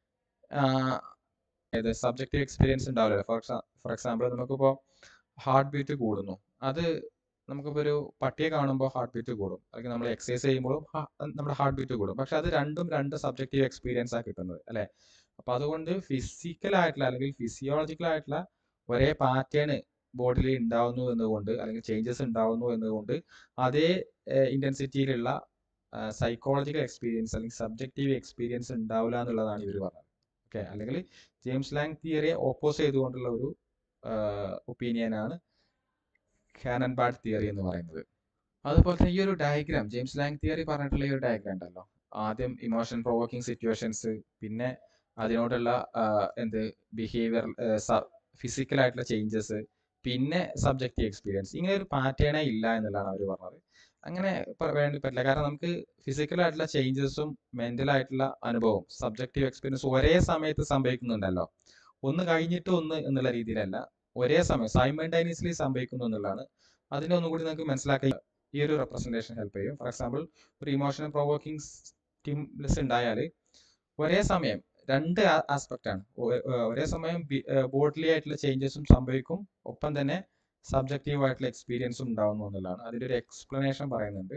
ഏത് സബ്ജക്റ്റീവ് എക്സ്പീരിയൻസ് ഉണ്ടാവില്ല ഫോർ ഫോർ എക്സാമ്പിൾ നമുക്കിപ്പോൾ ഹാർട്ട് ബീറ്റ് കൂടുന്നു അത് നമുക്കിപ്പോൾ ഒരു പട്ടിയെ കാണുമ്പോൾ ഹാർട്ട് ബീറ്റ് കൂടും അല്ലെങ്കിൽ നമ്മൾ എക്സസൈസ് ചെയ്യുമ്പോഴും ഹ- നമ്മുടെ ഹാർട്ട് ബീറ്റ് കൂടും പക്ഷെ അത് രണ്ടും രണ്ട് സബ്ജക്റ്റീവ് എക്സ്പീരിയൻസ് ആണ് കിട്ടുന്നത് അല്ലെ അപ്പൊ അതുകൊണ്ട് ഫിസിക്കൽ ആയിട്ടുള്ള അല്ലെങ്കിൽ ഫിസിയോളജിക്കൽ ആയിട്ടുള്ള ഒരേ പാറ്റേൺ ബോഡിയിൽ ഉണ്ടാവുന്നു എന്നുകൊണ്ട് അല്ലെങ്കിൽ ചേഞ്ചസ് ഉണ്ടാവുന്നു എന്നുകൊണ്ട് അതേ ഇന്റൻസിറ്റിയിലുള്ള സൈക്കോളജിക്കൽ എക്സ്പീരിയൻസ് അല്ലെങ്കിൽ സബ്ജക്റ്റീവ് എക്സ്പീരിയൻസ് ഉണ്ടാവില്ല എന്നുള്ളതാണ് ഇവർ പറഞ്ഞത് ഓക്കെ അല്ലെങ്കിൽ ജെയിംസ് ലാങ് തിയറിയെ ഓപ്പോസ് ചെയ്തുകൊണ്ടുള്ള ഒരു ഒപ്പീനിയൻ ആണ് കാനൻ ബാഡ് തിയറി എന്ന് പറയുന്നത് അതുപോലെ തന്നെ ഈ ഒരു ഡയഗ്രാം ജെയിംസ് ലാങ് തിയറി പറഞ്ഞിട്ടുള്ള ഈ ഒരു ഡയഗ്രാം ഉണ്ടല്ലോ ആദ്യം ഇമോഷൻ പ്രൊവോക്കിംഗ് സിറ്റുവേഷൻസ് പിന്നെ അതിനോടുള്ള ആ, എന്ത് ബിഹേവിയർ ഫിസിക്കൽ ആയിട്ടുള്ള ചേഞ്ചസ് പിന്നെ സബ്ജക്റ്റീവ് എക്സ്പീരിയൻസ് ഇങ്ങനെ ഒരു പാറ്റേണേ ഇല്ല എന്നുള്ളതാണ് അവർ പറഞ്ഞത് അങ്ങനെ പ- വേണ്ടി പറ്റില്ല കാരണം നമുക്ക് ഫിസിക്കൽ ആയിട്ടുള്ള ചേഞ്ചസും മെന്റൽ ആയിട്ടുള്ള അനുഭവവും സബ്ജക്റ്റീവ് എക്സ്പീരിയൻസ് ഒരേ സമയത്ത് സംഭവിക്കുന്നുണ്ടല്ലോ ഒന്ന് കഴിഞ്ഞിട്ട് ഒന്ന് എന്നുള്ള രീതിയിലല്ല ഒരേ സമയം സൈമൾട്ടൈനിയസ്ലി സംഭവിക്കുന്നു എന്നുള്ളതാണ് അതിനെ ഒന്നുകൂടി നമുക്ക് മനസ്സിലാക്കാൻ ഈ ഒരു റെപ്രസെന്റേഷൻ ഹെൽപ്പ് ചെയ്യും ഫോർ എക്സാമ്പിൾ ഒരു ഇമോഷണൽ പ്രൊവോക്കിംഗ് സ്റ്റിമുലസ് ഉണ്ടായാൽ ഒരേ സമയം രണ്ട് ആസ്പെക്ട് ആണ് ഒ- ഏർ ഒരേ സമയം ബോഡിലി ആയിട്ടുള്ള ചേഞ്ചസും സംഭവിക്കും ഒപ്പം തന്നെ സബ്ജക്റ്റീവ് ആയിട്ടുള്ള എക്സ്പീരിയൻസും ഉണ്ടാവുന്നു എന്നുള്ളതാണ് അതിന്റെ ഒരു എക്സ്പ്ലനേഷൻ പറയുന്നുണ്ട്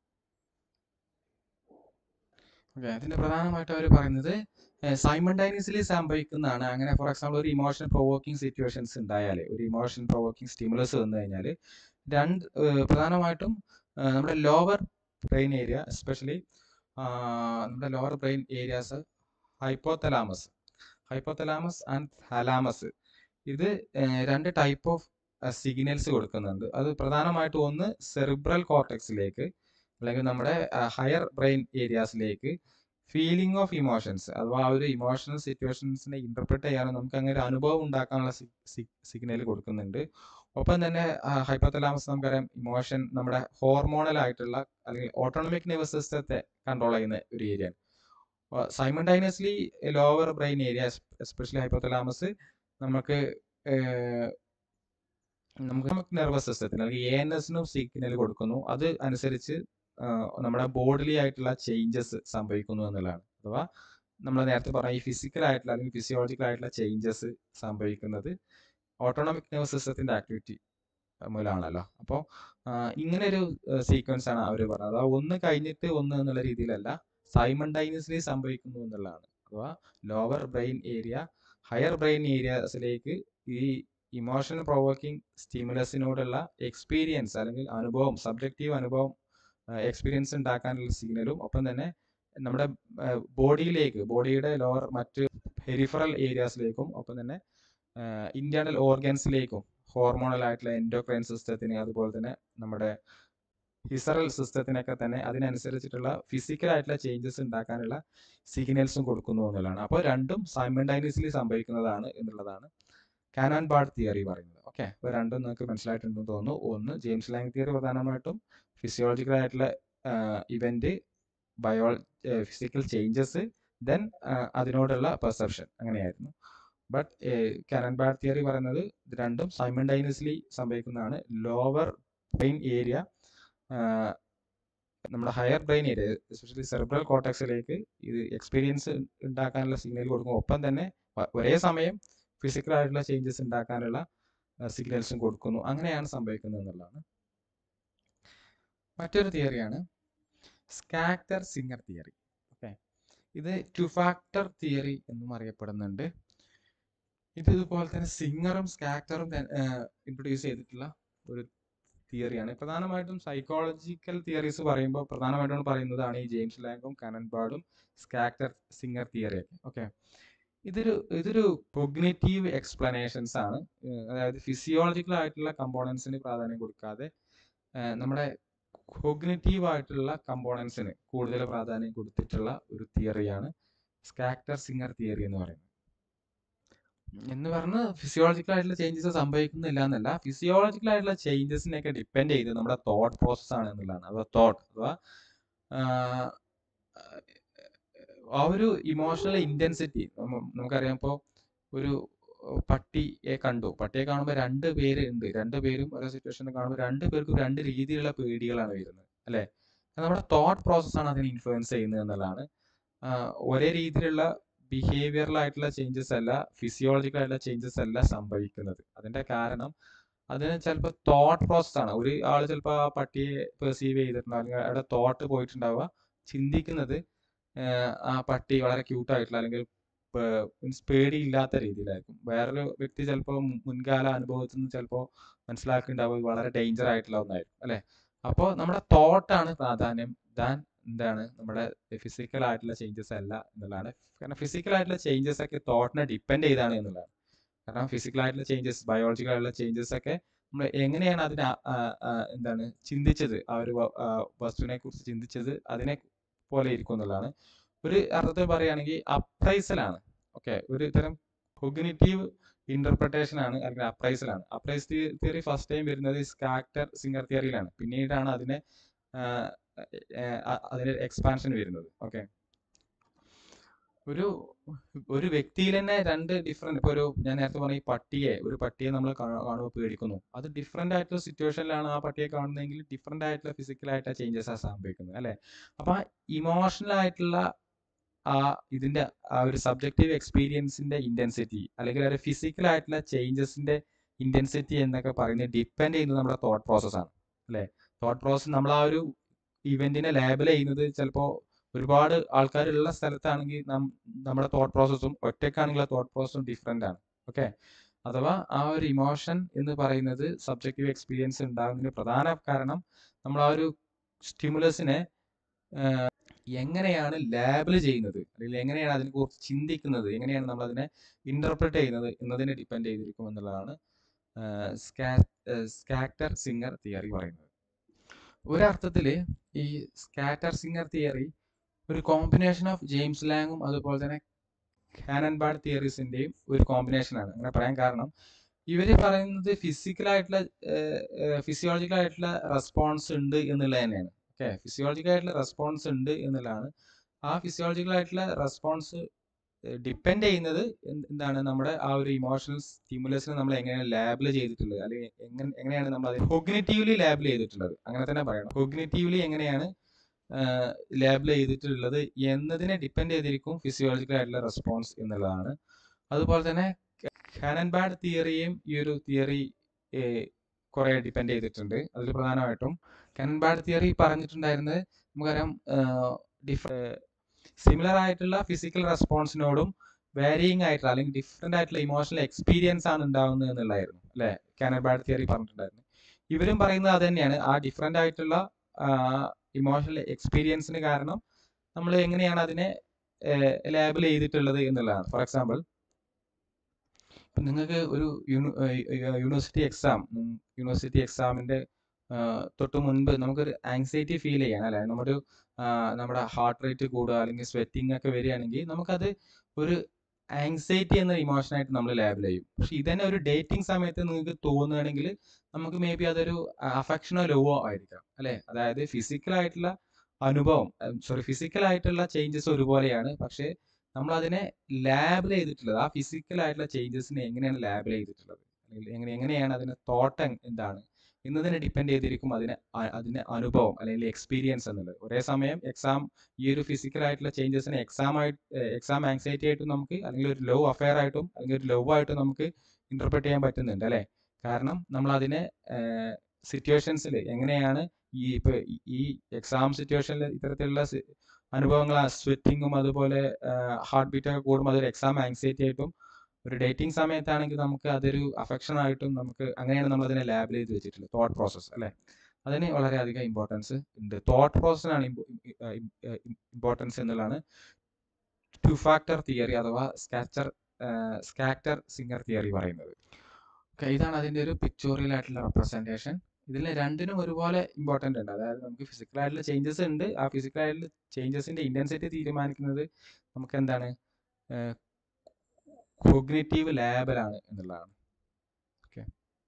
ഓക്കെ അതിന്റെ പ്രധാനമായിട്ട് അവർ പറയുന്നത് സൈമൾട്ടൈനിയസ്ലി സംഭവിക്കുന്നതാണ് അങ്ങനെ ഫോർ എക്സാമ്പിൾ ഒരു ഇമോഷൻ പ്രൊവോക്കിംഗ് സിറ്റുവേഷൻസ് ഉണ്ടായാൽ ഒരു ഇമോഷൻ പ്രൊവോക്കിംഗ് സ്റ്റിമുലസ് വന്നു കഴിഞ്ഞാൽ രണ്ട് ഏർ പ്രധാനമായിട്ടും ഏർ നമ്മുടെ ലോവർ ബ്രെയിൻ ഏരിയ എസ്പെഷ്യലി നമ്മുടെ lower brain areas hypothalamus hypothalamus and thalamus ഇത് ഏർ രണ്ട് ടൈപ്പ് ഓഫ് സിഗ്നൽസ് കൊടുക്കുന്നുണ്ട് അത് പ്രധാനമായിട്ടും ഒന്ന് സെറിബ്രൽ കോർട്ടെക്സിലേക്ക് അല്ലെങ്കിൽ നമ്മുടെ ഹയർ ബ്രെയിൻ ഏരിയാസിലേക്ക് ഫീലിംഗ് ഓഫ് ഇമോഷൻസ് അഥവാ ആ ഒരു ഇമോഷണൽ സിറ്റുവേഷൻസിനെ ഇന്റർപ്രറ്റ് ചെയ്യാനും നമുക്ക് അങ്ങനെ ഒരു അനുഭവം ഉണ്ടാക്കാനുള്ള സിഗ്നൽ കൊടുക്കുന്നുണ്ട് ഒപ്പം തന്നെ ഹൈപ്പോതലാമസ് നമുക്കറിയാം ഇമോഷൻ നമ്മുടെ ഹോർമോണൽ ആയിട്ടുള്ള അല്ലെങ്കിൽ ഓട്ടോണമിക് നെർവസ് സിസ്റ്റത്തെ കൺട്രോൾ ചെയ്യുന്ന ഒരു area simultaneously lower brain area especially hypothalamus നമുക്ക് ഏർ, നമുക്ക് നെർവസ് സിസ്റ്റത്തിന് അല്ലെങ്കിൽ എ എൻ എസിനും സിഗ്നൽ കൊടുക്കുന്നു അത് അനുസരിച്ച് ആ, നമ്മുടെ ബോഡിലി ആയിട്ടുള്ള ചേഞ്ചസ് സംഭവിക്കുന്നു എന്നുള്ളതാണ് അഥവാ നമ്മൾ നേരത്തെ പറഞ്ഞ ഈ ഫിസിക്കൽ ആയിട്ടുള്ള അല്ലെങ്കിൽ ഫിസിയോളജിക്കൽ ആയിട്ടുള്ള ചേഞ്ചസ് സംഭവിക്കുന്നത് ഓട്ടോണമിക് നെർവസ് സിസ്റ്റത്തിന്റെ ആക്ടിവിറ്റി മൂലമാണല്ലോ അപ്പോൾ ഇങ്ങനെ ഒരു സീക്വൻസ് ആണ് അവർ പറഞ്ഞത് അഥവാ ഒന്ന് കഴിഞ്ഞിട്ട് ഒന്ന് എന്നുള്ള രീതിയിലല്ല സൈമൾട്ടൈനിയസ്ലി സംഭവിക്കുന്നു എന്നുള്ളതാണ് അഥവാ lower brain area higher brain ഏരിയസിലേക്ക് ഈ ഇമോഷണൽ പ്രൊവോക്കിംഗ് സ്റ്റിമുലസിനോടുള്ള എക്സ്പീരിയൻസ് അല്ലെങ്കിൽ അനുഭവം സബ്ജക്റ്റീവ് അനുഭവം എക്സ്പീരിയൻസ് ഉണ്ടാക്കാനുള്ള സിഗ്നലും ഒപ്പം തന്നെ നമ്മുടെ ബോഡിയിലേക്ക് ബോഡിയുടെ ലോവർ മറ്റ് പെരിഫറൽ ഏരിയാസിലേക്കും ഒപ്പം തന്നെ ഇന്റേണൽ ഓർഗൻസിലേക്കും ഹോർമോണൽ ആയിട്ടുള്ള എൻഡോക്രൈൻ സിസ്റ്റത്തിന് അതുപോലെ തന്നെ നമ്മുടെ ഹിസറൽ സിസ്റ്റത്തിനൊക്കെ തന്നെ അതിനനുസരിച്ചിട്ടുള്ള ഫിസിക്കൽ ആയിട്ടുള്ള ചേഞ്ചസ് ഉണ്ടാക്കാനുള്ള സിഗ്നൽസും കൊടുക്കുന്നു എന്നുള്ളതാണ് അപ്പോൾ രണ്ടും സൈമൾട്ടൈനിയസ്ലി സംഭവിക്കുന്നതാണ് എന്നുള്ളതാണ് കാനോൻ ബാർഡ് തിയറി പറയുന്നത് ഓക്കെ അപ്പോൾ രണ്ടും നിങ്ങൾക്ക് മനസ്സിലായിട്ടുണ്ടെന്ന് തോന്നുന്നു ഒന്ന് ജെയിംസ് ലാങ് തിയറി പ്രധാനമായിട്ടും ഫിസിയോളജിക്കൽ ആയിട്ടുള്ള event biophysical changes then അതിനോടുള്ള പെർസെപ്ഷൻ അങ്ങനെയായിരുന്നു ബട്ട് കാനൻ ബാർഡ് തിയറി പറയുന്നത് ഇത് രണ്ടും സൈമൾട്ടൈനിയസ്ലി സംഭവിക്കുന്നതാണ് ലോവർ ബ്രെയിൻ ഏരിയ നമ്മുടെ higher brain area especially cerebral കോട്ടക്സിലേക്ക് ഇത് എക്സ്പീരിയൻസ് ഉണ്ടാക്കാനുള്ള സിഗ്നൽ കൊടുക്കും ഒപ്പം തന്നെ ഒരേ സമയം ഫിസിക്കൽ ആയിട്ടുള്ള ചേഞ്ചസ് ഉണ്ടാക്കാനുള്ള സിഗ്നൽസും കൊടുക്കുന്നു അങ്ങനെയാണ് സംഭവിക്കുന്നത് എന്നുള്ളതാണ് മറ്റൊരു തിയറിയാണ് സ്കാക്ടർ സിംഗർ തിയറി ഓക്കെ ഇത് ടു ഫാക്ടർ തിയറി എന്നും അറിയപ്പെടുന്നുണ്ട് ഇത് ഇതുപോലെ തന്നെ സിംഗറും സ്കാക്ടറും ഇൻട്രൊഡ്യൂസ് ചെയ്തിട്ടുള്ള ഒരു തിയറിയാണ് പ്രധാനമായിട്ടും സൈക്കോളജിക്കൽ തിയറീസ് പറയുമ്പോൾ പ്രധാനമായിട്ടും പറയുന്നതാണ് ഈ ജെയിംസ് ലാങ്കും കനൻ ബാർഡും സ്കാക്ടർ സിംഗർ തിയറി ഓക്കെ ഇതൊരു ഇതൊരു കൊഗ്നേറ്റീവ് എക്സ്പ്ലനേഷൻസ് ആണ് അതായത് ഫിസിയോളജിക്കൽ ആയിട്ടുള്ള കമ്പോണൻസിന് പ്രാധാന്യം കൊടുക്കാതെ നമ്മുടെ കൊഗ്നേറ്റീവ് ആയിട്ടുള്ള കമ്പോണൻസിന് കൂടുതൽ പ്രാധാന്യം കൊടുത്തിട്ടുള്ള ഒരു തിയറിയാണ് സ്കാക്ടർ സിംഗർ തിയറി എന്ന് പറയുന്നത് എന്ന് പറഞ്ഞ് ഫിസിയോളജിക്കൽ ആയിട്ടുള്ള ചേഞ്ചസ് സംഭവിക്കുന്നില്ല എന്നല്ല ഫിസിയോളജിക്കൽ ആയിട്ടുള്ള ചേഞ്ചസിനെയൊക്കെ ഡിപ്പെൻഡ് ചെയ്ത് നമ്മുടെ തോട്ട് പ്രോസസ് ആണ് എന്നുള്ളതാണ് അഥവാ തോട്ട് അഥവാ ആ ഒരു ഇമോഷണൽ ഇന്റൻസിറ്റി നമുക്കറിയാം ഇപ്പോൾ ഒരു പട്ടിയെ കണ്ടു പട്ടിയെ കാണുമ്പോൾ രണ്ട് പേര് ഉണ്ട് രണ്ട് പേരും ഓരോ സിറ്റുവേഷനിൽ കാണുമ്പോൾ രണ്ട് പേർക്കും രണ്ട് രീതിയിലുള്ള പേടികളാണ് വരുന്നത് അല്ലെ നമ്മുടെ തോട്ട് പ്രോസസ്സാണ് അതിനെ ഇൻഫ്ലുവൻസ് ചെയ്യുന്നത് എന്നുള്ളതാണ് ഒരേ രീതിയിലുള്ള ബിഹേവിയറൽ ആയിട്ടുള്ള ചേഞ്ചസ് അല്ല ഫിസിയോളജിക്കൽ ആയിട്ടുള്ള ചേഞ്ചസ് അല്ല സംഭവിക്കുന്നത് അതിന്റെ കാരണം അതിന് ചിലപ്പോൾ തോട്ട് പ്രോസസ് ആണ് ഒരു ആൾ ചിലപ്പോൾ ആ പട്ടിയെ പെർസീവ് ചെയ്തിട്ടുണ്ടാവും അല്ലെങ്കിൽ അവിടെ തോട്ട് പോയിട്ടുണ്ടാവുക ചിന്തിക്കുന്നത് ആ പട്ടി വളരെ ക്യൂട്ടായിട്ടുള്ള അല്ലെങ്കിൽ മീൻസ് പേടിയില്ലാത്ത രീതിയിലായിരിക്കും വേറൊരു വ്യക്തി ചിലപ്പോൾ മുൻകാല അനുഭവത്തിൽ നിന്ന് ചിലപ്പോൾ മനസ്സിലാക്കിണ്ടാവുക വളരെ ഡേഞ്ചർ ആയിട്ടുള്ള ഒന്നായിരിക്കും അല്ലെ അപ്പോൾ നമ്മുടെ തോട്ടാണ് പ്രാധാന്യം ദാൻ എന്താണ് നമ്മുടെ ഫിസിക്കൽ ആയിട്ടുള്ള ചേഞ്ചസ് അല്ല എന്നുള്ളതാണ് കാരണം ഫിസിക്കൽ ആയിട്ടുള്ള ചേഞ്ചസ് ഒക്കെ തോട്ടിനെ ഡിപ്പെൻഡ് ചെയ്താണ് എന്നുള്ളതാണ് കാരണം ഫിസിക്കൽ ആയിട്ടുള്ള ചേഞ്ചസ് ബയോളജിക്കൽ ആയിട്ടുള്ള ചേഞ്ചസ് ഒക്കെ നമ്മൾ എങ്ങനെയാണ് അതിനെ എന്താണ് ചിന്തിച്ചത് ആ ഒരു വസ്തുവിനെ കുറിച്ച് ചിന്തിച്ചത് അതിനെ പോലെ ഇരിക്കും എന്നുള്ളതാണ് ഒരു അർത്ഥത്തിൽ പറയുകയാണെങ്കിൽ അപ്രൈസൽ ആണ് ഓക്കെ ഒരു തരം കൊഗ്നിറ്റീവ് ഇന്റർപ്രിട്ടേഷൻ ആണ് അല്ലെങ്കിൽ അപ്രൈസൽ ആണ് അപ്രൈസ് തിയറി ഫസ്റ്റ് ടൈം വരുന്നത് സ്കാക്ടർ സിംഗർ തിയറിയിലാണ് പിന്നീടാണ് അതിനെ അതിന്റെ എക്സ്പാൻഷൻ വരുന്നത് ഓക്കെ ഒരു ഒരു വ്യക്തിയിൽ തന്നെ രണ്ട് ഡിഫറെന്റ് ഇപ്പൊ ഒരു ഞാൻ നേരത്തെ പറഞ്ഞ ഈ പട്ടിയെ ഒരു പട്ടിയെ നമ്മൾ കാണുമ്പോൾ പേടിക്കുന്നു അത് ഡിഫറെന്റ് ആയിട്ടുള്ള സിറ്റുവേഷനിലാണ് ആ പട്ടിയെ കാണുന്നതെങ്കിൽ ഡിഫറെന്റ് ആയിട്ടുള്ള ഫിസിക്കൽ ആയിട്ടുള്ള ചേഞ്ചസ് ആ സംഭവിക്കുന്നത് അല്ലെ അപ്പൊ ആ ഇമോഷണൽ ആയിട്ടുള്ള ആ ഇതിന്റെ ആ ഒരു സബ്ജക്റ്റീവ് എക്സ്പീരിയൻസിന്റെ ഇന്റൻസിറ്റി അല്ലെങ്കിൽ ഒരു ഫിസിക്കൽ ആയിട്ടുള്ള ചേഞ്ചസിന്റെ ഇന്റൻസിറ്റി എന്നൊക്കെ പറയുന്നത് ഡിപ്പെൻഡ് ചെയ്യുന്നത് നമ്മുടെ തോട്ട് പ്രോസസ് ആണ് അല്ലെ തോട്ട് പ്രോസസ് നമ്മൾ ആ ഒരു ഇവന്റിനെ ലേബൽ ചെയ്യുന്നത് ചിലപ്പോൾ ഒരുപാട് ആൾക്കാരുള്ള സ്ഥലത്താണെങ്കിൽ നമ്മുടെ തോട്ട് പ്രോസസ്സും ഒറ്റയ്ക്കാണെങ്കിൽ ആ തോട്ട് പ്രോസസ്സും ഡിഫറെന്റ് ആണ് ഓക്കെ അഥവാ ആ ഒരു ഇമോഷൻ എന്ന് പറയുന്നത് സബ്ജക്റ്റീവ് എക്സ്പീരിയൻസ് ഉണ്ടാകുന്നതിന് പ്രധാന കാരണം നമ്മൾ ആ ഒരു സ്റ്റിമുലസിനെ എങ്ങനെയാണ് ലാബിൾ ചെയ്യുന്നത് അല്ലെങ്കിൽ എങ്ങനെയാണ് അതിനെ കുറിച്ച് ചിന്തിക്കുന്നത് എങ്ങനെയാണ് നമ്മൾ അതിനെ ഇന്റർപ്രറ്റ് ചെയ്യുന്നത് എന്നതിനെ ഡിപ്പെൻഡ് ചെയ്തിരിക്കും എന്നുള്ളതാണ് സ്കാക്ടർ സിംഗർ തിയറി പറയുന്നത് ഒരർത്ഥത്തിൽ ഈ സ്കാറ്റർ സിംഗർ തിയറി ഒരു കോമ്പിനേഷൻ ഓഫ് ജെയിംസ് ലാങ്ങും അതുപോലെ തന്നെ ഹാനൻ ബാർഡ് തിയറീസിന്റെയും ഒരു കോമ്പിനേഷൻ ആണ് അങ്ങനെ പറയാൻ കാരണം ഇവര് പറയുന്നത് ഫിസിക്കൽ ആയിട്ടുള്ള ഫിസിയോളജിക്കൽ ആയിട്ടുള്ള റെസ്പോൺസ് ഉണ്ട് എന്നുള്ളത് തന്നെയാണ് ഓക്കെ ഫിസിയോളജിക്കൽ ആയിട്ടുള്ള റെസ്പോൺസ് ഉണ്ട് എന്നുള്ളതാണ് ആ ഫിസിയോളജിക്കൽ ആയിട്ടുള്ള റെസ്പോൺസ് ഡിപ്പെൻഡ് ചെയ്യുന്നത് എന്താണ് നമ്മുടെ ആ ഒരു ഇമോഷണൽ സ്റ്റിമുലസിനെ നമ്മൾ എങ്ങനെയാണ് ലാബിൾ ചെയ്തിട്ടുള്ളത് അല്ലെങ്കിൽ എങ്ങനെ എങ്ങനെയാണ് നമ്മൾ അത് കൊഗ്നേറ്റീവ്ലി ലാബിൾ ചെയ്തിട്ടുള്ളത് അങ്ങനെ തന്നെ പറയണം കൊഗ്നേറ്റീവ്ലി എങ്ങനെയാണ് ലാബിൾ ചെയ്തിട്ടുള്ളത് എന്നതിനെ ഡിപ്പെൻഡ് ചെയ്തിരിക്കും ഫിസിയോളജിക്കൽ ആയിട്ടുള്ള റെസ്പോൺസ് എന്നുള്ളതാണ് അതുപോലെ തന്നെ ഹാനൻബാഡ് തിയറിയും ഈ ഒരു തിയറി കുറെ ഡിപ്പെൻഡ് ചെയ്തിട്ടുണ്ട് അതിൽ പ്രധാനമായിട്ടും ഹാനൻബാഡ് തിയറി പറഞ്ഞിട്ടുണ്ടായിരുന്നത് നമുക്കറിയാം ഡിഫ സിമിലർ ആയിട്ടുള്ള ഫിസിക്കൽ റെസ്പോൺസിനോടും വാരിയിങ് ആയിട്ടുള്ള അല്ലെങ്കിൽ ഡിഫറെന്റ് ആയിട്ടുള്ള ഇമോഷണൽ എക്സ്പീരിയൻസ് ആണ് ഉണ്ടാകുന്നത് എന്നുള്ളതായിരുന്നു അല്ലെ കാനർബാഡ് തിയറി പറഞ്ഞിട്ടുണ്ടായിരുന്നു ഇവരും പറയുന്നത് അത് തന്നെയാണ് ആ ഡിഫറെന്റ് ആയിട്ടുള്ള ഇമോഷണൽ എക്സ്പീരിയൻസിന് കാരണം നമ്മൾ എങ്ങനെയാണ് അതിനെ ലേബിൾ ചെയ്തിട്ടുള്ളത് എന്നുള്ളതാണ് ഫോർ എക്സാമ്പിൾ നിങ്ങൾക്ക് ഒരു യൂണിവേഴ്സിറ്റി എക്സാം യൂണിവേഴ്സിറ്റി എക്സാമിന്റെ തൊട്ട് മുൻപ് നമുക്കൊരു ആങ്സൈറ്റി ഫീൽ ചെയ്യാൻ അല്ലെ നമ്മുടെ നമ്മുടെ ഹാർട്ട് റേറ്റ് കൂടുക അല്ലെങ്കിൽ സ്വെറ്റിംഗ് ഒക്കെ വരികയാണെങ്കിൽ നമുക്കത് ഒരു ആങ്സൈറ്റി എന്ന ഇമോഷൻ ആയിട്ട് നമ്മൾ ലേബിൾ ചെയ്യും പക്ഷെ ഇതന്നെ ഒരു ഡേറ്റിംഗ് സമയത്ത് നിങ്ങൾക്ക് തോന്നുകയാണെങ്കിൽ നമുക്ക് മേ ബി അതൊരു അഫക്ഷനോ ലോവോ ആയിരിക്കാം അല്ലെ അതായത് ഫിസിക്കൽ ആയിട്ടുള്ള അനുഭവം സോറി ഫിസിക്കൽ ആയിട്ടുള്ള ചേഞ്ചസ് ഒരുപോലെയാണ് പക്ഷെ നമ്മൾ അതിനെ ലാബിൽ ചെയ്തിട്ടുള്ളത് ആ ഫിസിക്കൽ ആയിട്ടുള്ള ചേഞ്ചസിനെ എങ്ങനെയാണ് ലാബിൽ ചെയ്തിട്ടുള്ളത് അല്ലെങ്കിൽ എങ്ങനെ എങ്ങനെയാണ് അതിന്റെ തോട്ട് എന്താണ് എന്നതിനെ ഡിപ്പെൻഡ് ചെയ്തിരിക്കും അതിന് അതിന് അനുഭവം അല്ലെങ്കിൽ എക്സ്പീരിയൻസ് എന്നുള്ളത് ഒരേ സമയം എക്സാം ഈ ഒരു ഫിസിക്കൽ ആയിട്ടുള്ള ചേഞ്ചസിനെ എക്സാം ആയിട്ട് എക്സാം ആങ്സൈറ്റി ആയിട്ടും നമുക്ക് അല്ലെങ്കിൽ ഒരു ലോ അഫെയർ ആയിട്ടും അല്ലെങ്കിൽ ഒരു ലവ് ആയിട്ടും നമുക്ക് ഇന്റർപ്രറ്റ് ചെയ്യാൻ പറ്റുന്നുണ്ട് അല്ലെ കാരണം നമ്മൾ അതിനെ സിറ്റുവേഷൻസിൽ എങ്ങനെയാണ് ഈ ഇപ്പൊ ഈ എക്സാം സിറ്റുവേഷനിൽ ഇത്തരത്തിലുള്ള അനുഭവങ്ങൾ സ്വെറ്റിങ്ങും അതുപോലെ ഹാർട്ട് ബീറ്റ് ഒക്കെ കൂടുമ്പോൾ അതൊരു എക്സാം ആങ്സൈറ്റി ആയിട്ടും ഒരു ഡേറ്റിംഗ് സമയത്താണെങ്കിൽ നമുക്ക് അതൊരു അഫെക്ഷൻ ആയിട്ടും നമുക്ക് അങ്ങനെയാണ് നമ്മൾ അതിനെ ലാബിൽ ചെയ്ത് വെച്ചിട്ടുള്ളത് തോട്ട് പ്രോസസ്സ് അല്ലെ അതിന് വളരെയധികം ഇമ്പോർട്ടൻസ് ഉണ്ട് തോട്ട് പ്രോസസ്സിനാണ് ഇമ്പോർട്ടൻസ് എന്നുള്ളതാണ് ടു ഫാക്ടർ തിയറി അഥവാ സ്കാച്ചർ സ്കാക്ടർ സിംഗർ തിയറി പറയുന്നത് ഓക്കെ ഇതാണ് അതിന്റെ ഒരു പിക്ചോറിയൽ ആയിട്ടുള്ള റെപ്രസെന്റേഷൻ ഇതിൽ രണ്ടിനും ഒരുപോലെ ഇമ്പോർട്ടൻ്റ് ഉണ്ട് അതായത് നമുക്ക് ഫിസിക്കൽ ആയിട്ടുള്ള ചേഞ്ചസ് ഉണ്ട് ആ ഫിസിക്കൽ ആയിട്ടുള്ള ചേഞ്ചസിന്റെ ഇന്റൻസിറ്റി തീരുമാനിക്കുന്നത് നമുക്ക് എന്താണ് കോഗ്നേറ്റീവ് ലേബലാണ് എന്നുള്ളതാണ് ഓക്കെ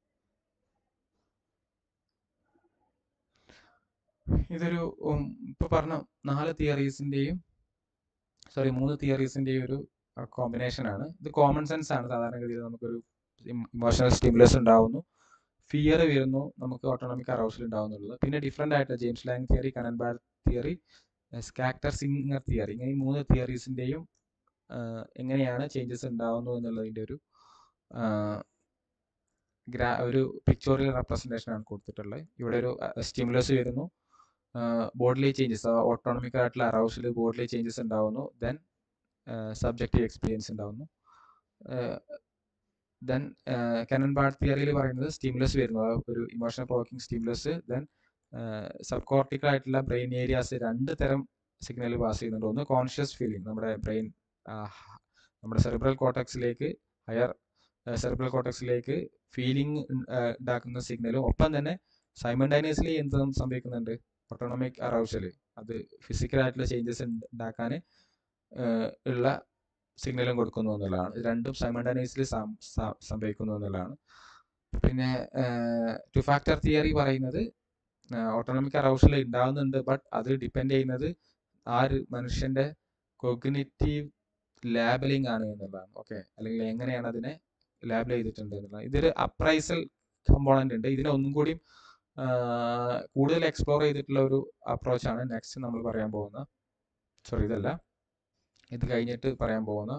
ഇതൊരു ഇപ്പൊ പറഞ്ഞ നാല് തിയറീസിന്റെയും സോറി മൂന്ന് തിയറീസിന്റെയും ഒരു കോമ്പിനേഷൻ ആണ് ഇത് കോമൺ സെൻസ് ആണ് സാധാരണഗതിയിൽ നമുക്കൊരു ഇമോഷണൽ സ്റ്റിമുലസ് ഉണ്ടാവുന്നു ഫിയർ വരുന്നു നമുക്ക് ഓട്ടോണമിക് അറൗസൽ ഉണ്ടാവുന്നുള്ളത് പിന്നെ ഡിഫറെൻ്റ് ആയിട്ട് James Lange theory Cannon Bard theory Schachter Singer theory ഇങ്ങനെ ഈ മൂന്ന് തിയറീസിന്റെയും എങ്ങനെയാണ് ചേഞ്ചസ് ഉണ്ടാവുന്നു എന്നുള്ളതിന്റെ ഒരു ഗ്രാ ഒരു പിക്ചോറിയൽ റെപ്രസെന്റേഷൻ ആണ് കൊടുത്തിട്ടുള്ളത് ഇവിടെ ഒരു സ്റ്റിമുലസ് വരുന്നു ബോഡിലി ചേഞ്ചസ് ഓട്ടോണമിക് ആയിട്ടുള്ള അറൗസിൽ ബോഡിലി ചേഞ്ചസ് ഉണ്ടാവുന്നു ദെൻ സബ്ജക്റ്റീവ് എക്സ്പീരിയൻസ് ഉണ്ടാവുന്നു ദെൻ കനൻബാഡ് തിയറിയിൽ പറയുന്നത് സ്റ്റിമുലസ് വരുന്നു ഒരു emotional provoking stimulus then subcortical ആയിട്ടുള്ള ബ്രെയിൻ ഏരിയാസ് രണ്ട് തരം സിഗ്നൽ പാസ് ചെയ്യുന്നുണ്ട് ഒന്ന് കോൺഷ്യസ് ഫീലിംഗ് നമ്മുടെ ബ്രെയിൻ നമ്മുടെ സെറിബ്രൽ കോട്ടക്സിലേക്ക് ഹയർ സെറിബ്രൽ കോട്ടക്സിലേക്ക് ഫീലിംഗ് ഉണ്ടാക്കുന്ന സിഗ്നലും ഒപ്പം തന്നെ സൈമണ്ടൈനിയസ്ലി എന്ത് സംഭവിക്കുന്നുണ്ട് ഓട്ടോണമിക് അറൗഷൽ അത് ഫിസിക്കൽ ആയിട്ടുള്ള ചേഞ്ചസ് ഉണ്ടാക്കാൻ ഉള്ള സിഗ്നലും കൊടുക്കുന്നു എന്നുള്ളതാണ് രണ്ടും സൈമണ്ടൈനിയസ്ലി സംഭവിക്കുന്നു എന്നുള്ളതാണ് പിന്നെ ടു ഫാക്ടർ തിയറി പറയുന്നത് ഓട്ടോണമിക് അറൗഷൽ ഉണ്ടാകുന്നുണ്ട് ബട്ട് അത് ഡിപ്പെൻഡ് ചെയ്യുന്നത് ആ ഒരു മനുഷ്യന്റെ കൊഗ്നിറ്റീവ് ലാബലിംഗ് ആണ് എന്നുള്ളതാണ് ഓക്കെ അല്ലെങ്കിൽ എങ്ങനെയാണ് അതിനെ ലാബിൽ ചെയ്തിട്ടുണ്ട് എന്നുള്ളത് ഇതൊരു അപ്രൈസൽ കമ്പോണന്റ് ഉണ്ട് ഇതിനെ ഒന്നും കൂടി കൂടുതൽ എക്സ്പ്ലോർ ചെയ്തിട്ടുള്ള ഒരു അപ്രോച്ച് ആണ് നെക്സ്റ്റ് നമ്മൾ പറയാൻ പോകുന്ന സോറി ഇതല്ല ഇത് കഴിഞ്ഞിട്ട് പറയാൻ പോകുന്ന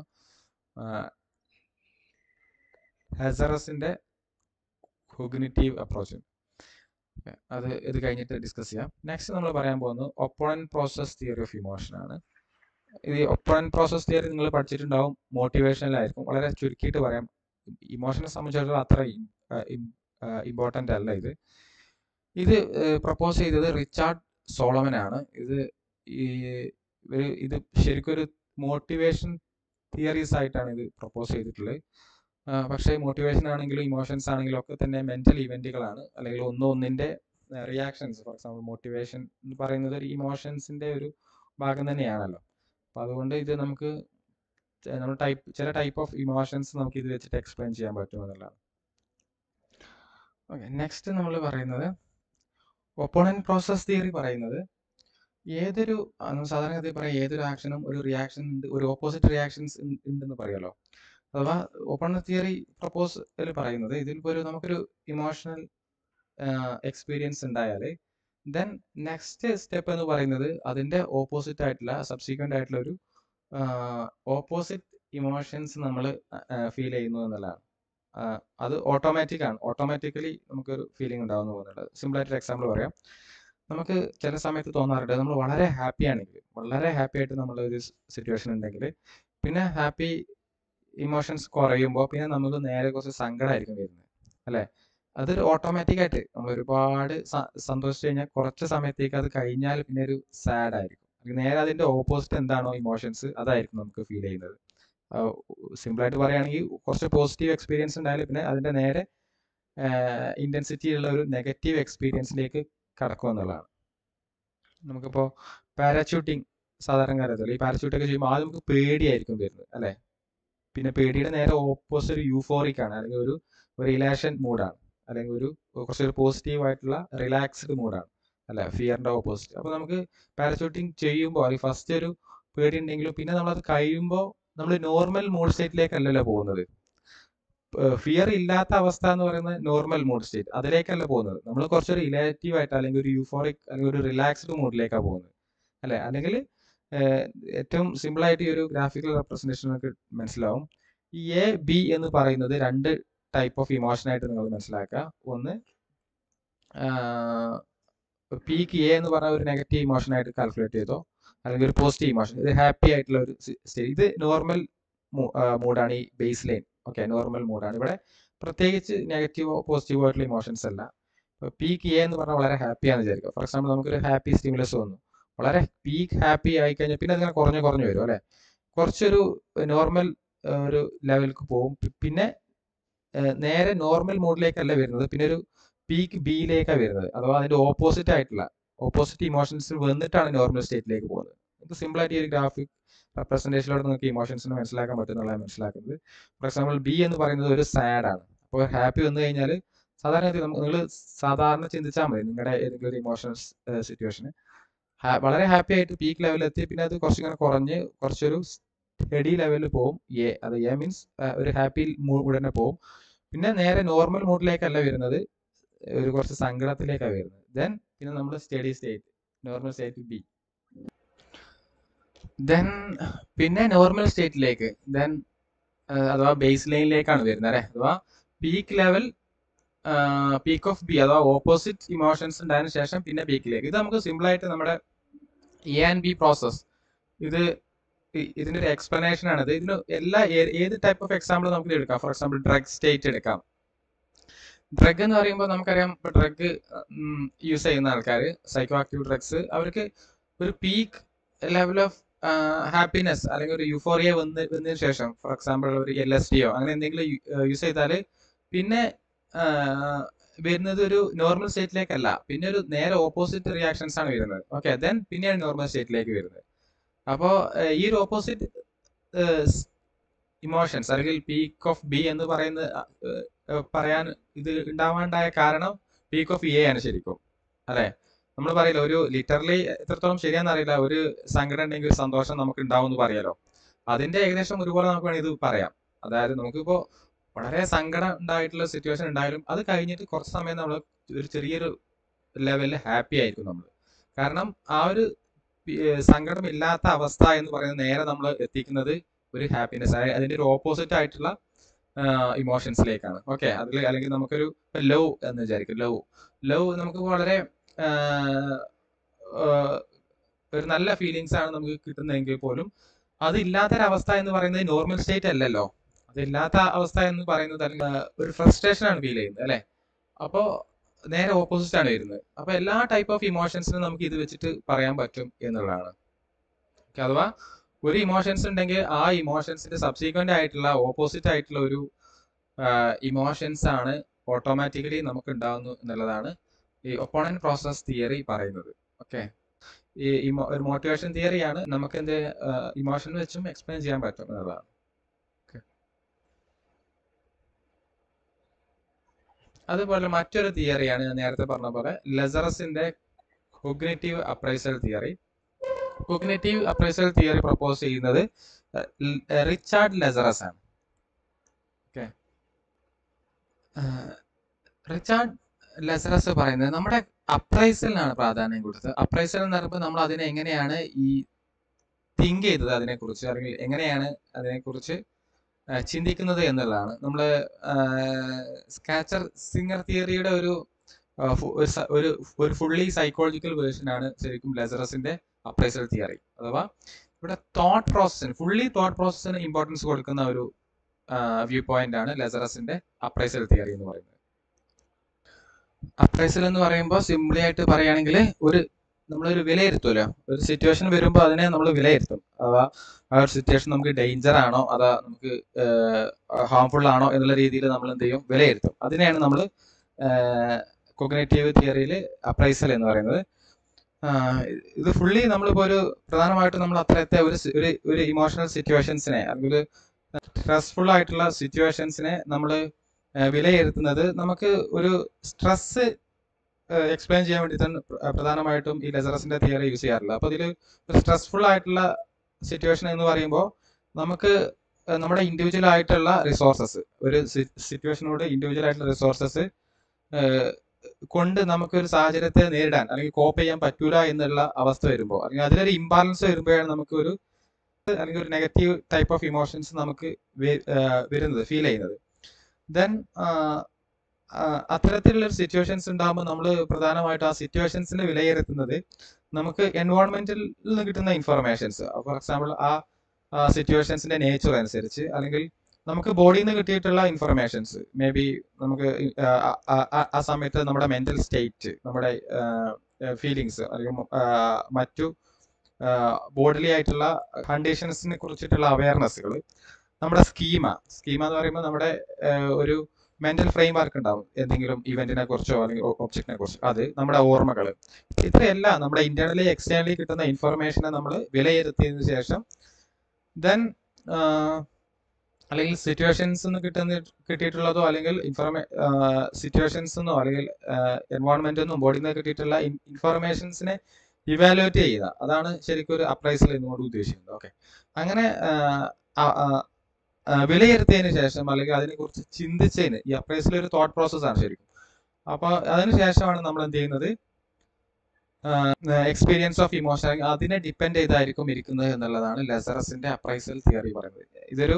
ഹെസറസിന്റെ കൊഗ്നിറ്റീവ് അപ്രോച്ച് അത് ഇത് കഴിഞ്ഞിട്ട് ഡിസ്കസ് ചെയ്യാം നെക്സ്റ്റ് നമ്മൾ പറയാൻ പോകുന്നത് opponent process theory of emotion ആണ് ഇത് ഒപ്പോണന്റ് പ്രോസസ് തിയറി നിങ്ങൾ പഠിച്ചിട്ടുണ്ടാവും മോട്ടിവേഷനിലായിരിക്കും വളരെ ചുരുക്കിയിട്ട് പറയാം ഇമോഷനെ സംബന്ധിച്ചിടത്തോളം അത്ര ഇമ്പോർട്ടൻ്റ് അല്ല ഇത് ഇത് പ്രപ്പോസ് ചെയ്തത് റിച്ചാർഡ് സോളമൻ ആണ് ഇത് ഈ ഇത് ശരിക്കും ഒരു മോട്ടിവേഷൻ തിയറീസ് ആയിട്ടാണ് ഇത് പ്രപ്പോസ് ചെയ്തിട്ടുള്ളത് പക്ഷേ മോട്ടിവേഷൻ ആണെങ്കിലും ഇമോഷൻസ് ആണെങ്കിലും ഒക്കെ തന്നെ മെന്റൽ ഇവന്റുകളാണ് അല്ലെങ്കിൽ ഒന്ന് ഒന്നിന്റെ റിയാക്ഷൻസ് ഫോർ എക്സാമ്പിൾ മോട്ടിവേഷൻ എന്ന് പറയുന്നത് ഒരു ഇമോഷൻസിന്റെ ഒരു ഭാഗം തന്നെയാണല്ലോ അപ്പൊ അതുകൊണ്ട് ഇത് നമുക്ക് നമ്മൾ ടൈപ്പ് ചില ടൈപ്പ് ഓഫ് ഇമോഷൻസ് നമുക്ക് ഇത് വെച്ചിട്ട് എക്സ്പ്ലെയിൻ ചെയ്യാൻ പറ്റും എന്നുള്ളതാണ് ഓക്കെ നെക്സ്റ്റ് നമ്മൾ പറയുന്നത് ഒപ്പോണന്റ് പ്രോസസ് തിയറി പറയുന്നത് ഏതൊരു സാധാരണഗതി പറയാം ഏതൊരു ആക്ഷനും ഒരു റിയാക്ഷൻ ഉണ്ട് ഒരു ഓപ്പോസിറ്റ് റിയാക്ഷൻസ് ഉണ്ടെന്ന് പറയാലോ അഥവാ ഓപ്പണന്റ് തിയറി പ്രപ്പോസൽ പറയുന്നത് ഇതിലിപ്പോ ഒരു നമുക്കൊരു ഇമോഷണൽ എക്സ്പീരിയൻസ് ഉണ്ടായാൽ ദെൻ നെക്സ്റ്റ് സ്റ്റെപ്പ് എന്ന് പറയുന്നത് അതിന്റെ ഓപ്പോസിറ്റ് ആയിട്ടുള്ള സബ്സീക്വന്റ് ആയിട്ടുള്ള ഒരു ഓപ്പോസിറ്റ് ഇമോഷൻസ് നമ്മൾ ഫീൽ ചെയ്യുന്നു എന്നുള്ളതാണ് അത് ഓട്ടോമാറ്റിക് ആണ് ഓട്ടോമാറ്റിക്കലി നമുക്കൊരു ഫീലിംഗ് ഉണ്ടാവുന്ന പോകുന്നുണ്ട് സിമ്പിൾ ആയിട്ടൊരു എക്സാമ്പിൾ പറയാം നമുക്ക് ചില സമയത്ത് തോന്നാറുണ്ട് നമ്മൾ വളരെ ഹാപ്പി ആണെങ്കിൽ വളരെ ഹാപ്പി ആയിട്ട് നമ്മൾ ഒരു സിറ്റുവേഷൻ ഉണ്ടെങ്കിൽ പിന്നെ ഹാപ്പി ഇമോഷൻസ് കുറയുമ്പോൾ പിന്നെ നമുക്ക് നേരെ കുറച്ച് സങ്കടമായിരിക്കും വരുന്നത് അല്ലെ അതൊരു ഓട്ടോമാറ്റിക് ആയിട്ട് നമ്മൾ ഒരുപാട് സ- സന്തോഷിച്ചു കഴിഞ്ഞാൽ കുറച്ച് സമയത്തേക്ക് അത് കഴിഞ്ഞാൽ പിന്നെ ഒരു സാഡ് ആയിരിക്കും അല്ലെങ്കിൽ നേരെ അതിന്റെ ഓപ്പോസിറ്റ് എന്താണോ ഇമോഷൻസ് അതായിരിക്കും നമുക്ക് ഫീൽ ചെയ്യുന്നത് സിമ്പിൾ ആയിട്ട് പറയുകയാണെങ്കിൽ കുറച്ച് പോസിറ്റീവ് എക്സ്പീരിയൻസ് ഉണ്ടായാലും പിന്നെ അതിന്റെ നേരെ ഇന്റൻസിറ്റി ഉള്ള ഒരു നെഗറ്റീവ് എക്സ്പീരിയൻസിലേക്ക് കടക്കും എന്നുള്ളതാണ് നമുക്കിപ്പോൾ പാരാച്യൂട്ടിങ് സാധാരണ കാര്യത്തിൽ ഈ പാരച്യൂട്ട് ഒക്കെ ചെയ്യുമ്പോൾ ആദ്യം നമുക്ക് പേടിയായിരിക്കും വരുന്നത് അല്ലെ പിന്നെ പേടിയുടെ നേരെ ഓപ്പോസിറ്റ് ഒരു യൂഫോറിക് ആണ് അല്ലെങ്കിൽ ഒരു റിലാക്ഷൻ മൂഡാണ് അല്ലെങ്കിൽ ഒരു കുറച്ചൊരു പോസിറ്റീവ് ആയിട്ടുള്ള റിലാക്സ്ഡ് മൂഡാണ് അല്ലെ ഫിയറിന്റെ ഓപ്പോസിറ്റ് അപ്പൊ നമുക്ക് പാരച്യൂട്ടിങ് ചെയ്യുമ്പോൾ അല്ലെങ്കിൽ ഫസ്റ്റ് ഒരു പേടി ഉണ്ടെങ്കിലും പിന്നെ നമ്മളത് കഴിയുമ്പോൾ നമ്മൾ നോർമൽ മൂഡ് സ്റ്റേറ്റിലേക്കല്ലല്ലോ പോകുന്നത് ഫിയർ ഇല്ലാത്ത അവസ്ഥ എന്ന് പറയുന്നത് നോർമൽ മൂഡ് സ്റ്റേറ്റ് അതിലേക്കല്ല പോകുന്നത് നമ്മൾ കുറച്ചൊരു ഇലാക്റ്റീവ് ആയിട്ട് അല്ലെങ്കിൽ ഒരു യൂഫോറിക് അല്ലെങ്കിൽ ഒരു റിലാക്സ്ഡ് മൂഡിലേക്കാണ് പോകുന്നത് അല്ലെ അല്ലെങ്കിൽ ഏറ്റവും സിമ്പിൾ ആയിട്ട് ഈ ഒരു ഗ്രാഫിക്കൽ റെപ്രസെന്റേഷൻ നമുക്ക് മനസ്സിലാവും ഈ എ ബി എന്ന് പറയുന്നത് രണ്ട് ടൈപ്പ് ഓഫ് ഇമോഷൻ ആയിട്ട് നിങ്ങൾ മനസ്സിലാക്കുക ഒന്ന് പീക്ക് എ എന്ന് പറഞ്ഞ ഒരു നെഗറ്റീവ് ഇമോഷൻ ആയിട്ട് കാൽക്കുലേറ്റ് ചെയ്തോ അല്ലെങ്കിൽ ഒരു പോസിറ്റീവ് ഇമോഷൻ ഇത് ഹാപ്പി ആയിട്ടുള്ള ഒരു സ്റ്റേറ്റ് ഇത് നോർമൽ മൂഡാണ് ഈ ബേസ് ലൈൻ ഓക്കെ നോർമൽ മൂഡാണ് ഇവിടെ പ്രത്യേകിച്ച് നെഗറ്റീവോ പോസിറ്റീവോ ആയിട്ടുള്ള ഇമോഷൻസ് അല്ല പീക്ക് എ എന്ന് പറഞ്ഞാൽ വളരെ ഹാപ്പിയാന്ന് വിചാരിക്കുക ഫോർ എക്സാമ്പിൾ നമുക്കൊരു ഹാപ്പി സ്റ്റിമുലസ് വന്നു വളരെ പീക്ക് ഹാപ്പി ആയി കഴിഞ്ഞാൽ പിന്നെ അതിങ്ങനെ കുറഞ്ഞു കുറഞ്ഞു വരും അല്ലെ കുറച്ചൊരു നോർമൽ ഒരു ലെവലിലേക്ക് പോകും പി- പിന്നെ ഏഹ് നേരെ നോർമൽ മോഡിലേക്കല്ല വരുന്നത് പിന്നെ ഒരു പീക്ക് ബിയിലേക്കാണ് വരുന്നത് അഥവാ അതിന്റെ ഓപ്പോസിറ്റ് ആയിട്ടുള്ള ഓപ്പോസിറ്റ് ഇമോഷൻസ് വന്നിട്ടാണ് നോർമൽ സ്റ്റേറ്റിലേക്ക് പോകുന്നത് നമുക്ക് സിമ്പിൾ ആയിട്ട് ഈ ഒരു ഗ്രാഫിക് റെപ്രസെന്റേഷനിലൂടെ നിങ്ങൾക്ക് ഇമോഷൻസിനെ മനസ്സിലാക്കാൻ പറ്റും എന്നുള്ളതാണ് മനസ്സിലാക്കുന്നത് ഫോർ എക്സാമ്പിൾ ബി എന്ന് പറയുന്നത് ഒരു സാഡ് ആണ് അപ്പോൾ ഹാപ്പി വന്നു കഴിഞ്ഞാൽ സാധാരണ നിങ്ങൾ സാധാരണ ചിന്തിച്ചാൽ മതി നിങ്ങളുടെ ഏതെങ്കിലും ഒരു ഇമോഷണൽ സിറ്റുവേഷന് വളരെ ഹാപ്പി ആയിട്ട് പീക്ക് ലെവലിൽ എത്തി പിന്നെ അത് കുറച്ചിങ്ങനെ കുറഞ്ഞ് കുറച്ചൊരു സ്റ്റഡി ലെവലിൽ പോകും എ അത് എ മീൻസ് ഒരു ഹാപ്പി മൂഡ് തന്നെ പോകും പിന്നെ നേരെ നോർമൽ മൂഡിലേക്കല്ല വരുന്നത് ഒരു കുറച്ച് സങ്കടത്തിലേക്കാണ് വരുന്നത് ദെൻ പിന്നെ നമ്മൾ steady state normal state B then പിന്നെ നോർമൽ സ്റ്റേറ്റിലേക്ക് ദെൻ അഥവാ ബേസ് ലൈനിലേക്കാണ് വരുന്നത് അല്ലെ അഥവാ peak level peak of B അഥവാ ഓപ്പോസിറ്റ് ഇമോഷൻസ് ഉണ്ടായതിനു ശേഷം പിന്നെ പീക്കിലേക്ക് ഇത് നമുക്ക് സിമ്പിൾ ആയിട്ട് നമ്മുടെ എ ആൻഡ് ബി പ്രോസസ് ഇത് ഇ- ഇതിന്റെ ഒരു എക്സ്പ്ലനേഷൻ ആണ് ഇത് ഇതിന് എല്ലാ ഏ- ഏത് ടൈപ്പ് ഓഫ് എക്സാമ്പിൾ നമുക്ക് എടുക്കാം ഫോർ എക്സാമ്പിൾ ഡ്രഗ് സ്റ്റേറ്റ് എടുക്കാം ഡ്രഗ് എന്ന് പറയുമ്പോൾ നമുക്കറിയാം ഇപ്പൊ ഡ്രഗ് യൂസ് ചെയ്യുന്ന ആൾക്കാർ സൈക്കോ ആക്റ്റീവ് ഡ്രഗ്സ് അവർക്ക് ഒരു പീക്ക് ലെവൽ ഓഫ് ഹാപ്പിനെസ് അല്ലെങ്കിൽ ഒരു യൂഫോറിയ വന്ന് വന്നതിന് ശേഷം ഫോർ എക്സാമ്പിൾ ഒരു എൽ എസ് ഡിയോ അങ്ങനെ എന്തെങ്കിലും യൂസ് ചെയ്താൽ പിന്നെ ആ, വരുന്നത് ഒരു നോർമൽ സ്റ്റേറ്റിലേക്കല്ല പിന്നെ ഒരു നേരെ ഓപ്പോസിറ്റ് റിയാക്ഷൻസ് ആണ് വരുന്നത് ഓക്കെ ദെൻ പിന്നെയാണ് നോർമൽ സ്റ്റേറ്റിലേക്ക് വരുന്നത് അപ്പോൾ ഈ ഒരു ഓപ്പോസിറ്റ് ഇമോഷൻസ് അല്ലെങ്കിൽ പീക്ക് ഓഫ് ബി എന്ന് പറയുന്ന ഏഹ്, ഏഹ്, പറയാൻ ഇത് ഉണ്ടാവാണ്ടായ കാരണം പീക്ക് ഓഫ് എ ആണ് ശരിക്കും അല്ലെ നമ്മൾ പറയില്ല ഒരു ലിറ്ററലി എത്രത്തോളം ശരിയാന്ന് അറിയില്ല ഒരു സങ്കടം ഉണ്ടെങ്കിൽ ഒരു സന്തോഷം നമുക്ക് ഉണ്ടാവും എന്ന് പറയാലോ അതിന്റെ ഏകദേശം ഒരുപോലെ നമുക്ക് വേണമെങ്കിൽ ഇത് പറയാം അതായത് നമുക്കിപ്പോ വളരെ സങ്കടം ഉണ്ടായിട്ടുള്ള സിറ്റുവേഷൻ ഉണ്ടായാലും അത് കഴിഞ്ഞിട്ട് കുറച്ച് സമയം നമ്മൾ ഒരു ചെറിയൊരു ലെവലിൽ ഹാപ്പി ആയിരിക്കും നമ്മൾ കാരണം ആ ഒരു പി- ഏഹ് സങ്കടമില്ലാത്ത അവസ്ഥ എന്ന് പറയുന്നത് നേരെ നമ്മൾ എത്തിക്കുന്നത് ഒരു ഹാപ്പിനെസ് അതിന്റെ ഒരു ഓപ്പോസിറ്റ് ആയിട്ടുള്ള ഇമോഷൻസിലേക്കാണ് ഓക്കെ അതിൽ അല്ലെങ്കിൽ നമുക്കൊരു ലവ് എന്ന് വിചാരിക്കും ലവ് ലവ് നമുക്ക് വളരെ ആഹ്, ആഹ്, ഒരു നല്ല ഫീലിങ്സ് ആണ് നമുക്ക് കിട്ടുന്നതെങ്കിൽ പോലും അതില്ലാത്തൊരവസ്ഥ എന്ന് പറയുന്നത് നോർമൽ സ്റ്റേറ്റ് അല്ലല്ലോ അതില്ലാത്ത അവസ്ഥ എന്ന് പറയുന്നത് അല്ലെങ്കിൽ ആഹ്, ഒരു ഫ്രസ്ട്രേഷൻ ആണ് ഫീൽ ചെയ്യുന്നത് അല്ലെ അപ്പോ നേരെ ഓപ്പോസിറ്റ് ആണ് വരുന്നത് അപ്പൊ എല്ലാ ടൈപ്പ് ഓഫ് ഇമോഷൻസിനും നമുക്ക് ഇത് വെച്ചിട്ട് പറയാൻ പറ്റും എന്നുള്ളതാണ് Okay, അഥവാ ഒരു ഇമോഷൻസ് ഉണ്ടെങ്കിൽ ആ ഇമോഷൻസിന്റെ സബ്സീക്വന്റ് ആയിട്ടുള്ള ഓപ്പോസിറ്റ് ആയിട്ടുള്ള ഒരു ഇമോഷൻസ് ആണ് ഓട്ടോമാറ്റിക്കലി നമുക്ക് ഉണ്ടാകുന്നു എന്നുള്ളതാണ് ഈ ഒപ്പോണന്റ് പ്രോസസ് തിയറി പറയുന്നത് ഓക്കെ ഈ emo- ഒരു മോട്ടിവേഷൻ തിയറിയാണ് നമുക്ക് എന്ത് ഇമോഷൻ വെച്ചും എക്സ്പ്ലെയിൻ ചെയ്യാൻ പറ്റും എന്നുള്ളതാണ് Okay. അതുപോലെ മറ്റൊരു തിയറിയാണ് ഞാൻ നേരത്തെ പറഞ്ഞ പോലെ ലെസറസിന്റെ cognitive appraisal theory cognitive appraisal theory propose ചെയ്യുന്നത് അഹ് ൽ- അഹ് റിച്ചാർഡ് ലെസറസ് ആണ് ഓക്കെ റിച്ചാർഡ് ലെസറസ് പറയുന്നത് നമ്മുടെ അപ്രൈസലിനാണ് പ്രാധാന്യം കൊടുത്തത് അപ്രൈസൽ എന്ന് പറയുമ്പോൾ നമ്മൾ അതിനെ എങ്ങനെയാണ് ഈ തിങ്ക് ചെയ്തത് അതിനെക്കുറിച്ച് അല്ലെങ്കിൽ എങ്ങനെയാണ് അതിനെക്കുറിച്ച് ആ, ചിന്തിക്കുന്നത് എന്നുള്ളതാണ് നമ്മൾ സ്കാച്ചർ സിംഗർ തിയറിയുടെ ഒരു ആ, ഫു- ഒരു സ- ഒരു ഒരു ഫുള്ളി സൈക്കോളജിക്കൽ വേർഷൻ ആണ് ശരിക്കും ലെസറസിന്റെ അപ്രൈസൽ തിയറി അഥവാ ഇവിടെ തോട്ട് പ്രോസസ്സിന് ഫുള്ളി തോട്ട് പ്രോസസ്സിന് ഇമ്പോർട്ടൻസ് കൊടുക്കുന്ന ഒരു വ്യൂ പോയിന്റ് ആണ് ലെസറസിന്റെ അപ്രൈസൽ തിയറി എന്ന് പറയുന്നത് അപ്രൈസൽ എന്ന് പറയുമ്പോൾ സിംപ്ലി ആയിട്ട് പറയുകയാണെങ്കിൽ ഒരു നമ്മളൊരു വിലയിരുത്തുമല്ലോ ഒരു സിറ്റുവേഷൻ വരുമ്പോൾ അതിനെ നമ്മൾ വിലയിരുത്തും അഥവാ ആ ഒരു സിറ്റുവേഷൻ നമുക്ക് ഡേഞ്ചർ ആണോ അതാ നമുക്ക് ഹാംഫുൾ ആണോ എന്നുള്ള രീതിയിൽ നമ്മൾ എന്ത് ചെയ്യും വിലയിരുത്തും അതിനെയാണ് നമ്മൾ കൊഗ്നേറ്റീവ് തിയറിയിൽ അപ്രൈസൽ എന്ന് പറയുന്നത് ആഹ് ഇത് ഫുള്ളി നമ്മളിപ്പോൾ ഒരു പ്രധാനമായിട്ടും നമ്മൾ അത്രത്തെ ഒരു സി- ഒരു ഒരു ഇമോഷണൽ സിറ്റുവേഷൻസിനെ അല്ലെങ്കിൽ സ്ട്രെസ്ഫുൾ ആയിട്ടുള്ള സിറ്റുവേഷൻസിനെ നമ്മൾ വിലയിരുത്തുന്നത് നമുക്ക് ഒരു സ്ട്രെസ് എക്സ്പ്ലെയിൻ ചെയ്യാൻ വേണ്ടി തന്നെ പ്ര- പ്രധാനമായിട്ടും ഈ ലെസറസിന്റെ തിയറി യൂസ് ചെയ്യാറില്ല അപ്പോൾ ഇതിൽ ഒരു സ്ട്രെസ്ഫുൾ ആയിട്ടുള്ള സിറ്റുവേഷൻ എന്ന് പറയുമ്പോൾ നമുക്ക് ഏഹ് നമ്മുടെ ഇൻഡിവിജ്വൽ ആയിട്ടുള്ള റിസോഴ്സസ് ഒരു സിറ്റുവേഷനോട് ഇൻഡിവിജ്വൽ ആയിട്ടുള്ള റിസോഴ്സസ് കൊണ്ട് നമുക്ക് ഒരു സാഹചര്യത്തെ നേരിടാൻ അല്ലെങ്കിൽ കോപ്പ് ചെയ്യാൻ പറ്റൂല എന്നുള്ള അവസ്ഥ വരുമ്പോൾ അല്ലെങ്കിൽ അതിലൊരു ഇംബാലൻസ് വരുമ്പോഴാണ് നമുക്ക് ഒരു അല്ലെങ്കിൽ ഒരു നെഗറ്റീവ് ടൈപ്പ് ഓഫ് ഇമോഷൻസ് നമുക്ക് വെ- ഏഹ് വരുന്നത് ഫീൽ ചെയ്യുന്നത് ദെൻ അത്തരത്തിലുള്ള ഒരു സിറ്റുവേഷൻസ് ഉണ്ടാകുമ്പോൾ നമ്മൾ പ്രധാനമായിട്ടും ആ സിറ്റുവേഷൻസിനെ വിലയിരുത്തുന്നത് നമുക്ക് എൻവയോൺമെന്റിൽ നിന്ന് കിട്ടുന്ന ഇൻഫർമേഷൻസ് ഫോർ എക്സാമ്പിൾ ആ സിറ്റുവേഷൻസിന്റെ നേച്ചർ അനുസരിച്ച് അല്ലെങ്കിൽ നമുക്ക് ബോഡിയിൽ നിന്ന് കിട്ടിയിട്ടുള്ള ഇൻഫർമേഷൻസ് മേ ബി നമുക്ക് ഈ, ആ, ആ, ആ, ആ സമയത്ത് നമ്മുടെ മെന്റൽ സ്റ്റേറ്റ് നമ്മുടെ ഫീലിങ്സ് അല്ലെങ്കിൽ മ- ആ, മറ്റു ബോഡിലി ആയിട്ടുള്ള കണ്ടീഷൻസിനെ കുറിച്ചിട്ടുള്ള അവയർനെസ്സുകൾ നമ്മുടെ സ്കീമ സ്കീമ എന്ന് പറയുമ്പോൾ നമ്മുടെ ആ, ഒരു മെന്റൽ ഫ്രെയിം വർക്ക് ഉണ്ടാവും എന്തെങ്കിലും ഇവന്റിനെ കുറിച്ചോ അല്ലെങ്കിൽ ഒബ്ജക്റ്റിനെ കുറിച്ചോ അത് നമ്മുടെ ഓർമ്മകൾ ഇത്രയെല്ലാം നമ്മുടെ ഇന്റേണലി എക്സ്റ്റേണലി കിട്ടുന്ന ഇൻഫർമേഷനെ നമ്മൾ വിലയിരുത്തിയതിനു ശേഷം ദെൻ അല്ലെങ്കിൽ സിറ്റുവേഷൻസ് നിന്ന് കിട്ടുന്ന കിട്ടിയിട്ടുള്ളതോ അല്ലെങ്കിൽ ഇൻഫർമേ സിറ്റുവേഷൻസ് എന്നോ അല്ലെങ്കിൽ എൻവയോൺമെന്റ് നിന്നും ബോഡിയിൽ നിന്ന് കിട്ടിയിട്ടുള്ള ഇൻഫർമേഷൻസിനെ ഇവാലുവേറ്റ് ചെയ്യുക അതാണ് ശരിക്കും ഒരു അപ്രൈസൽ എന്നുകൊണ്ട് ഉദ്ദേശിക്കുന്നത് ഓക്കെ അങ്ങനെ ആഹ്, ആ- ആ- ആ, വിലയിരുത്തിയതിന് ശേഷം അല്ലെങ്കിൽ അതിനെക്കുറിച്ച് ചിന്തിച്ചതിന് ഈ അപ്രൈസൽ ഒരു തോട്ട് പ്രോസസ് ആണ് ശരിക്കും അപ്പൊ അതിന് ശേഷമാണ് നമ്മൾ എന്ത് ചെയ്യുന്നത് എക്സ്പീരിയൻസ് ഓഫ് ഇമോഷൻ അതിനെ ഡിപ്പെൻഡ് ചെയ്തായിരിക്കും ഇരിക്കുന്നത് എന്നുള്ളതാണ് ലെസറസിന്റെ അപ്രൈസൽ തിയറി പറയുന്നത് ഇതൊരു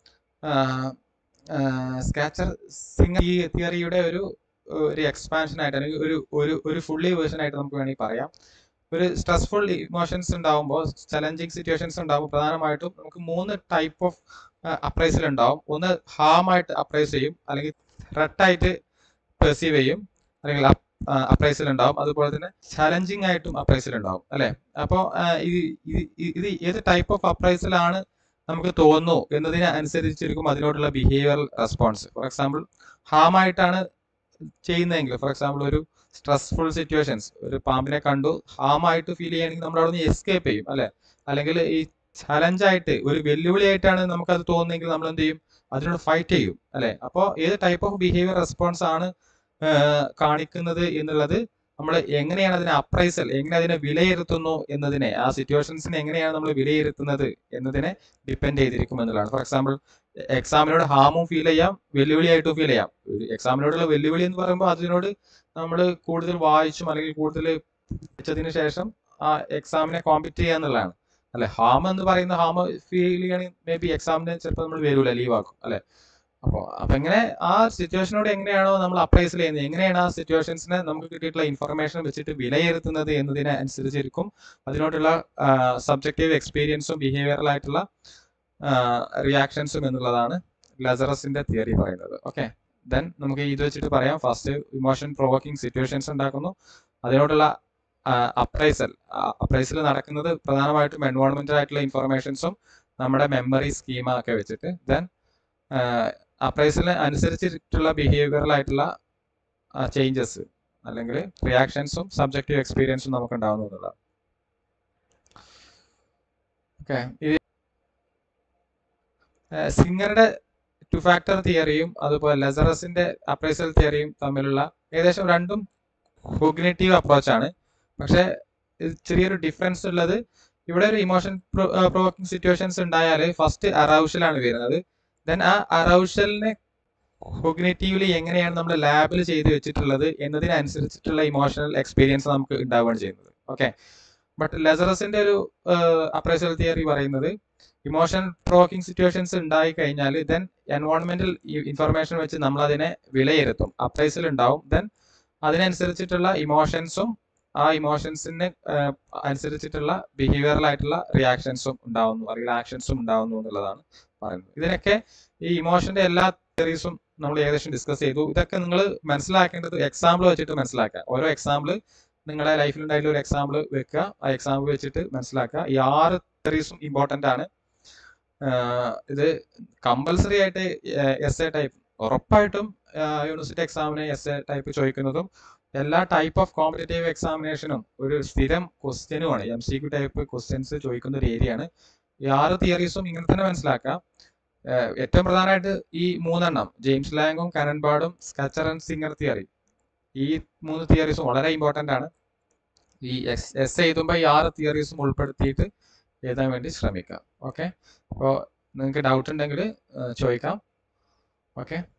സ്കാച്ചർ സിംഗർ ഈ തിയറിയുടെ ഒരു ഒരു എക്സ്പാൻഷൻ ആയിട്ട് അല്ലെങ്കിൽ ഒരു ഒരു ഒരു ഫുള്ളി വേർഷൻ ആയിട്ട് നമുക്ക് വേണമെങ്കിൽ പറയാം ഒരു സ്ട്രെസ്ഫുൾ ഇമോഷൻസ് ഉണ്ടാവുമ്പോൾ ചലഞ്ചിങ് സിറ്റുവേഷൻസ് ഉണ്ടാവുമ്പോൾ പ്രധാനമായിട്ടും നമുക്ക് മൂന്ന് ടൈപ്പ് ഓഫ് അപ്രൈസൽ ഉണ്ടാവും ഒന്ന് ഹാം ആയിട്ട് അപ്രൈസ് ചെയ്യും അല്ലെങ്കിൽ ത്രെട്ട് ആയിട്ട് പെർസീവ് ചെയ്യും അല്ലെങ്കിൽ അപ്രൈസൽ ഉണ്ടാവും അതുപോലെ തന്നെ ചലഞ്ചിങ് ആയിട്ടും അപ്രൈസൽ ഉണ്ടാവും അല്ലെ അപ്പോൾ ഇത് ഏത് ടൈപ്പ് ഓഫ് അപ്രൈസൽ ആണ് നമുക്ക് തോന്നുന്നു എന്നതിനെ അനുസരിച്ചിരിക്കും അതിനോടുള്ള behavioural response for example harm ആയിട്ടാണ് ചെയ്യുന്നതെങ്കിൽ ഫോർ എക്സാമ്പിൾ ഒരു സ്ട്രെസ്ഫുൾ സിറ്റുവേഷൻസ് ഒരു പാമ്പിനെ കണ്ടു ഹാം ആയിട്ട് ഫീൽ ചെയ്യുകയാണെങ്കിൽ നമ്മൾ അവിടെ നിന്ന് എസ്കേപ്പ് ചെയ്യും അല്ലെ അല്ലെങ്കിൽ ഈ ചലഞ്ച് ആയിട്ട് ഒരു വെല്ലുവിളിയായിട്ടാണ് നമുക്കത് തോന്നുന്നെങ്കിൽ നമ്മൾ എന്ത് ചെയ്യും അതിനോട് ഫൈറ്റ് ചെയ്യും അല്ലെ അപ്പോൾ ഏത് ടൈപ്പ് ഓഫ് ബിഹേവിയർ റെസ്പോൺസ് ആണ് ആഹ് കാണിക്കുന്നത് എന്നുള്ളത് നമ്മൾ എങ്ങനെയാണ് അതിനെ അപ്രൈസൽ എങ്ങനെ അതിനെ വിലയിരുത്തുന്നു എന്നതിനെ ആ സിറ്റുവേഷൻസിനെ എങ്ങനെയാണ് നമ്മൾ വിലയിരുത്തുന്നത് എന്നതിനെ ഡിപ്പെൻഡ് ചെയ്തിരിക്കും എന്നുള്ളതാണ് ഫോർ എക്സാമ്പിൾ എക്സാമിനോട് ഹാമും ഫീൽ ചെയ്യാം വെല്ലുവിളിയായിട്ടും ഫീൽ ചെയ്യാം ഒരു എക്സാമിനോടുള്ള വെല്ലുവിളി എന്ന് പറയുമ്പോൾ അതിനോട് നമ്മൾ കൂടുതൽ വായിച്ചും അല്ലെങ്കിൽ കൂടുതൽ പഠിച്ചതിന് ശേഷം ആ എക്സാമിനെ കോമ്പറ്റ് ചെയ്യുക എന്നുള്ളതാണ് അല്ലെ ഹാം എന്ന് പറയുന്ന ഹാം ഫീൽ ചെയ്യുകയാണെങ്കിൽ മേ ബി എക്സാമിന് ചിലപ്പോൾ നമ്മൾ വരൂല ലീവ് ആക്കും അല്ലെ അപ്പോൾ അപ്പൊ എങ്ങനെ ആ സിറ്റുവേഷനോട് എങ്ങനെയാണോ നമ്മൾ അപ്രൈസ് ചെയ്യുന്നത് എങ്ങനെയാണ് ആ സിറ്റുവേഷൻസിനെ നമുക്ക് കിട്ടിയിട്ടുള്ള ഇൻഫർമേഷൻ വെച്ചിട്ട് വിലയിരുത്തുന്നത് എന്നതിനെ അനുസരിച്ചിരിക്കും അതിനോടുള്ള സബ്ജക്റ്റീവ് എക്സ്പീരിയൻസും ബിഹേവിയറൽ ആയിട്ടുള്ള റിയാക്ഷൻസും എന്നുള്ളതാണ് ലസറസിന്റെ തിയറി പറയുന്നത് ഓക്കെ ദെൻ നമുക്ക് ഇത് വെച്ചിട്ട് പറയാം ഫസ്റ്റ് ഇമോഷൻ പ്രൊവോക്കിംഗ് സിറ്റുവേഷൻസ് ഉണ്ടാക്കുന്നു അതിനോടുള്ള അപ്രൈസൽ അപ്രൈസൽ നടക്കുന്നത് പ്രധാനമായിട്ടും എൻവയോൺമെന്റൽ ആയിട്ടുള്ള ഇൻഫർമേഷൻസും നമ്മുടെ മെമ്മറി സ്കീമ ഒക്കെ വെച്ചിട്ട് ദെൻ അപ്രൈസലിന് അനുസരിച്ചിട്ടുള്ള ബിഹേവിയറൽ ആയിട്ടുള്ള ചേഞ്ചസ് അല്ലെങ്കിൽ റിയാക്ഷൻസും സബ്ജക്റ്റീവ് എക്സ്പീരിയൻസും നമുക്ക് ഉണ്ടാവുന്നതാണ് ഓക്കെ സിംഗറുടെ ടു ഫാക്ടർ തിയറിയും അതുപോലെ ലെസറസിന്റെ അപ്രൈസൽ തിയറിയും തമ്മിലുള്ള ഏകദേശം രണ്ടും കോഗ്നേറ്റീവ് അപ്രോച്ച് ആണ് പക്ഷെ ചെറിയൊരു ഡിഫറൻസ് ഉള്ളത് ഇവിടെ ഒരു ഇമോഷൻ പ്രൊവോക്കിംഗ് സിറ്റുവേഷൻസ് ഉണ്ടായാൽ ഫസ്റ്റ് അറൗഷലാണ് വരുന്നത് ദെൻ ആ അറൗഷലിനെ കോഗ്നേറ്റീവ്ലി എങ്ങനെയാണ് നമ്മൾ ലാബിൽ ചെയ്ത് വെച്ചിട്ടുള്ളത് എന്നതിനനുസരിച്ചിട്ടുള്ള ഇമോഷണൽ എക്സ്പീരിയൻസ് നമുക്ക് ഉണ്ടാവുകയാണ് ചെയ്യുന്നത് ഓക്കെ ബട്ട് ലെസറസിന്റെ ഒരു അപ്രൈസൽ തിയറി പറയുന്നത് ഇമോഷൻ പ്രൊവോക്കിംഗ് സിറ്റുവേഷൻസ് ഉണ്ടായി കഴിഞ്ഞാൽ ദെൻ എൻവയോൺമെന്റൽ ഇൻഫർമേഷൻ വെച്ച് നമ്മൾ അതിനെ വിലയിരുത്തും അപ്രൈസൽ ഉണ്ടാവും ദെൻ അതിനനുസരിച്ചിട്ടുള്ള ഇമോഷൻസും ആ ഇമോഷൻസിന് അനുസരിച്ചിട്ടുള്ള ബിഹേവിയറൽ ആയിട്ടുള്ള റിയാക്ഷൻസും ഉണ്ടാവുന്നു അല്ലെങ്കിൽ ആക്ഷൻസും ഉണ്ടാവുന്നു എന്നുള്ളതാണ് പറയുന്നത് ഇതിനൊക്കെ ഈ ഇമോഷന്റെ എല്ലാ തിയറീസും നമ്മൾ ഏകദേശം ഡിസ്കസ് ചെയ്തു ഇതൊക്കെ നിങ്ങൾ മനസ്സിലാക്കേണ്ടത് എക്സാമ്പിൾ വെച്ചിട്ട് മനസ്സിലാക്കുക ഓരോ എക്സാമ്പിൾ നിങ്ങളുടെ ലൈഫിൽ ഉണ്ടായിട്ടുള്ള ഒരു എക്സാമ്പിൾ വെക്കുക ആ എക്സാമ്പിൾ വെച്ചിട്ട് മനസ്സിലാക്കുക ഈ ആറ് തിയറീസും ഇമ്പോർട്ടൻ്റ് ആണ് ആഹ് ഇത് കമ്പൽസറി ആയിട്ട് എസ് എ ടൈപ്പ് ഉറപ്പായിട്ടും യൂണിവേഴ്സിറ്റി എക്സാമിന് എസ് എ ടൈപ്പ് ചോദിക്കുന്നതും എല്ലാ ടൈപ്പ് ഓഫ് കോമ്പറ്റേറ്റീവ് എക്സാമിനേഷനും ഒരു സ്ഥിരം ക്വസ്റ്റ്യനുമാണ് M C Q type questions ചോദിക്കുന്ന ഒരു ഏരിയയാണ് ഈ ആറ് തിയറീസും ഇങ്ങനെ തന്നെ മനസ്സിലാക്കാം ഏഹ് ഏറ്റവും പ്രധാനമായിട്ട് ഈ മൂന്നെണ്ണം ജെയിംസ് ലാങ്ങും കനൻബാർഡും സ്കച്ചർ ആൻഡ് സിംഗർ തിയറി ഈ മൂന്ന് തിയറീസും വളരെ ഇമ്പോർട്ടൻ്റ് ആണ് ഈ എസ് എസ് എഴുതുമ്പോൾ ഈ ആറ് തിയറീസും ഉൾപ്പെടുത്തിയിട്ട് എഴുതാൻ വേണ്ടി ശ്രമിക്കാം ഓക്കെ അപ്പോൾ നിങ്ങൾക്ക് ഡൗട്ട് ഉണ്ടെങ്കിൽ ചോദിക്കാം ഓക്കെ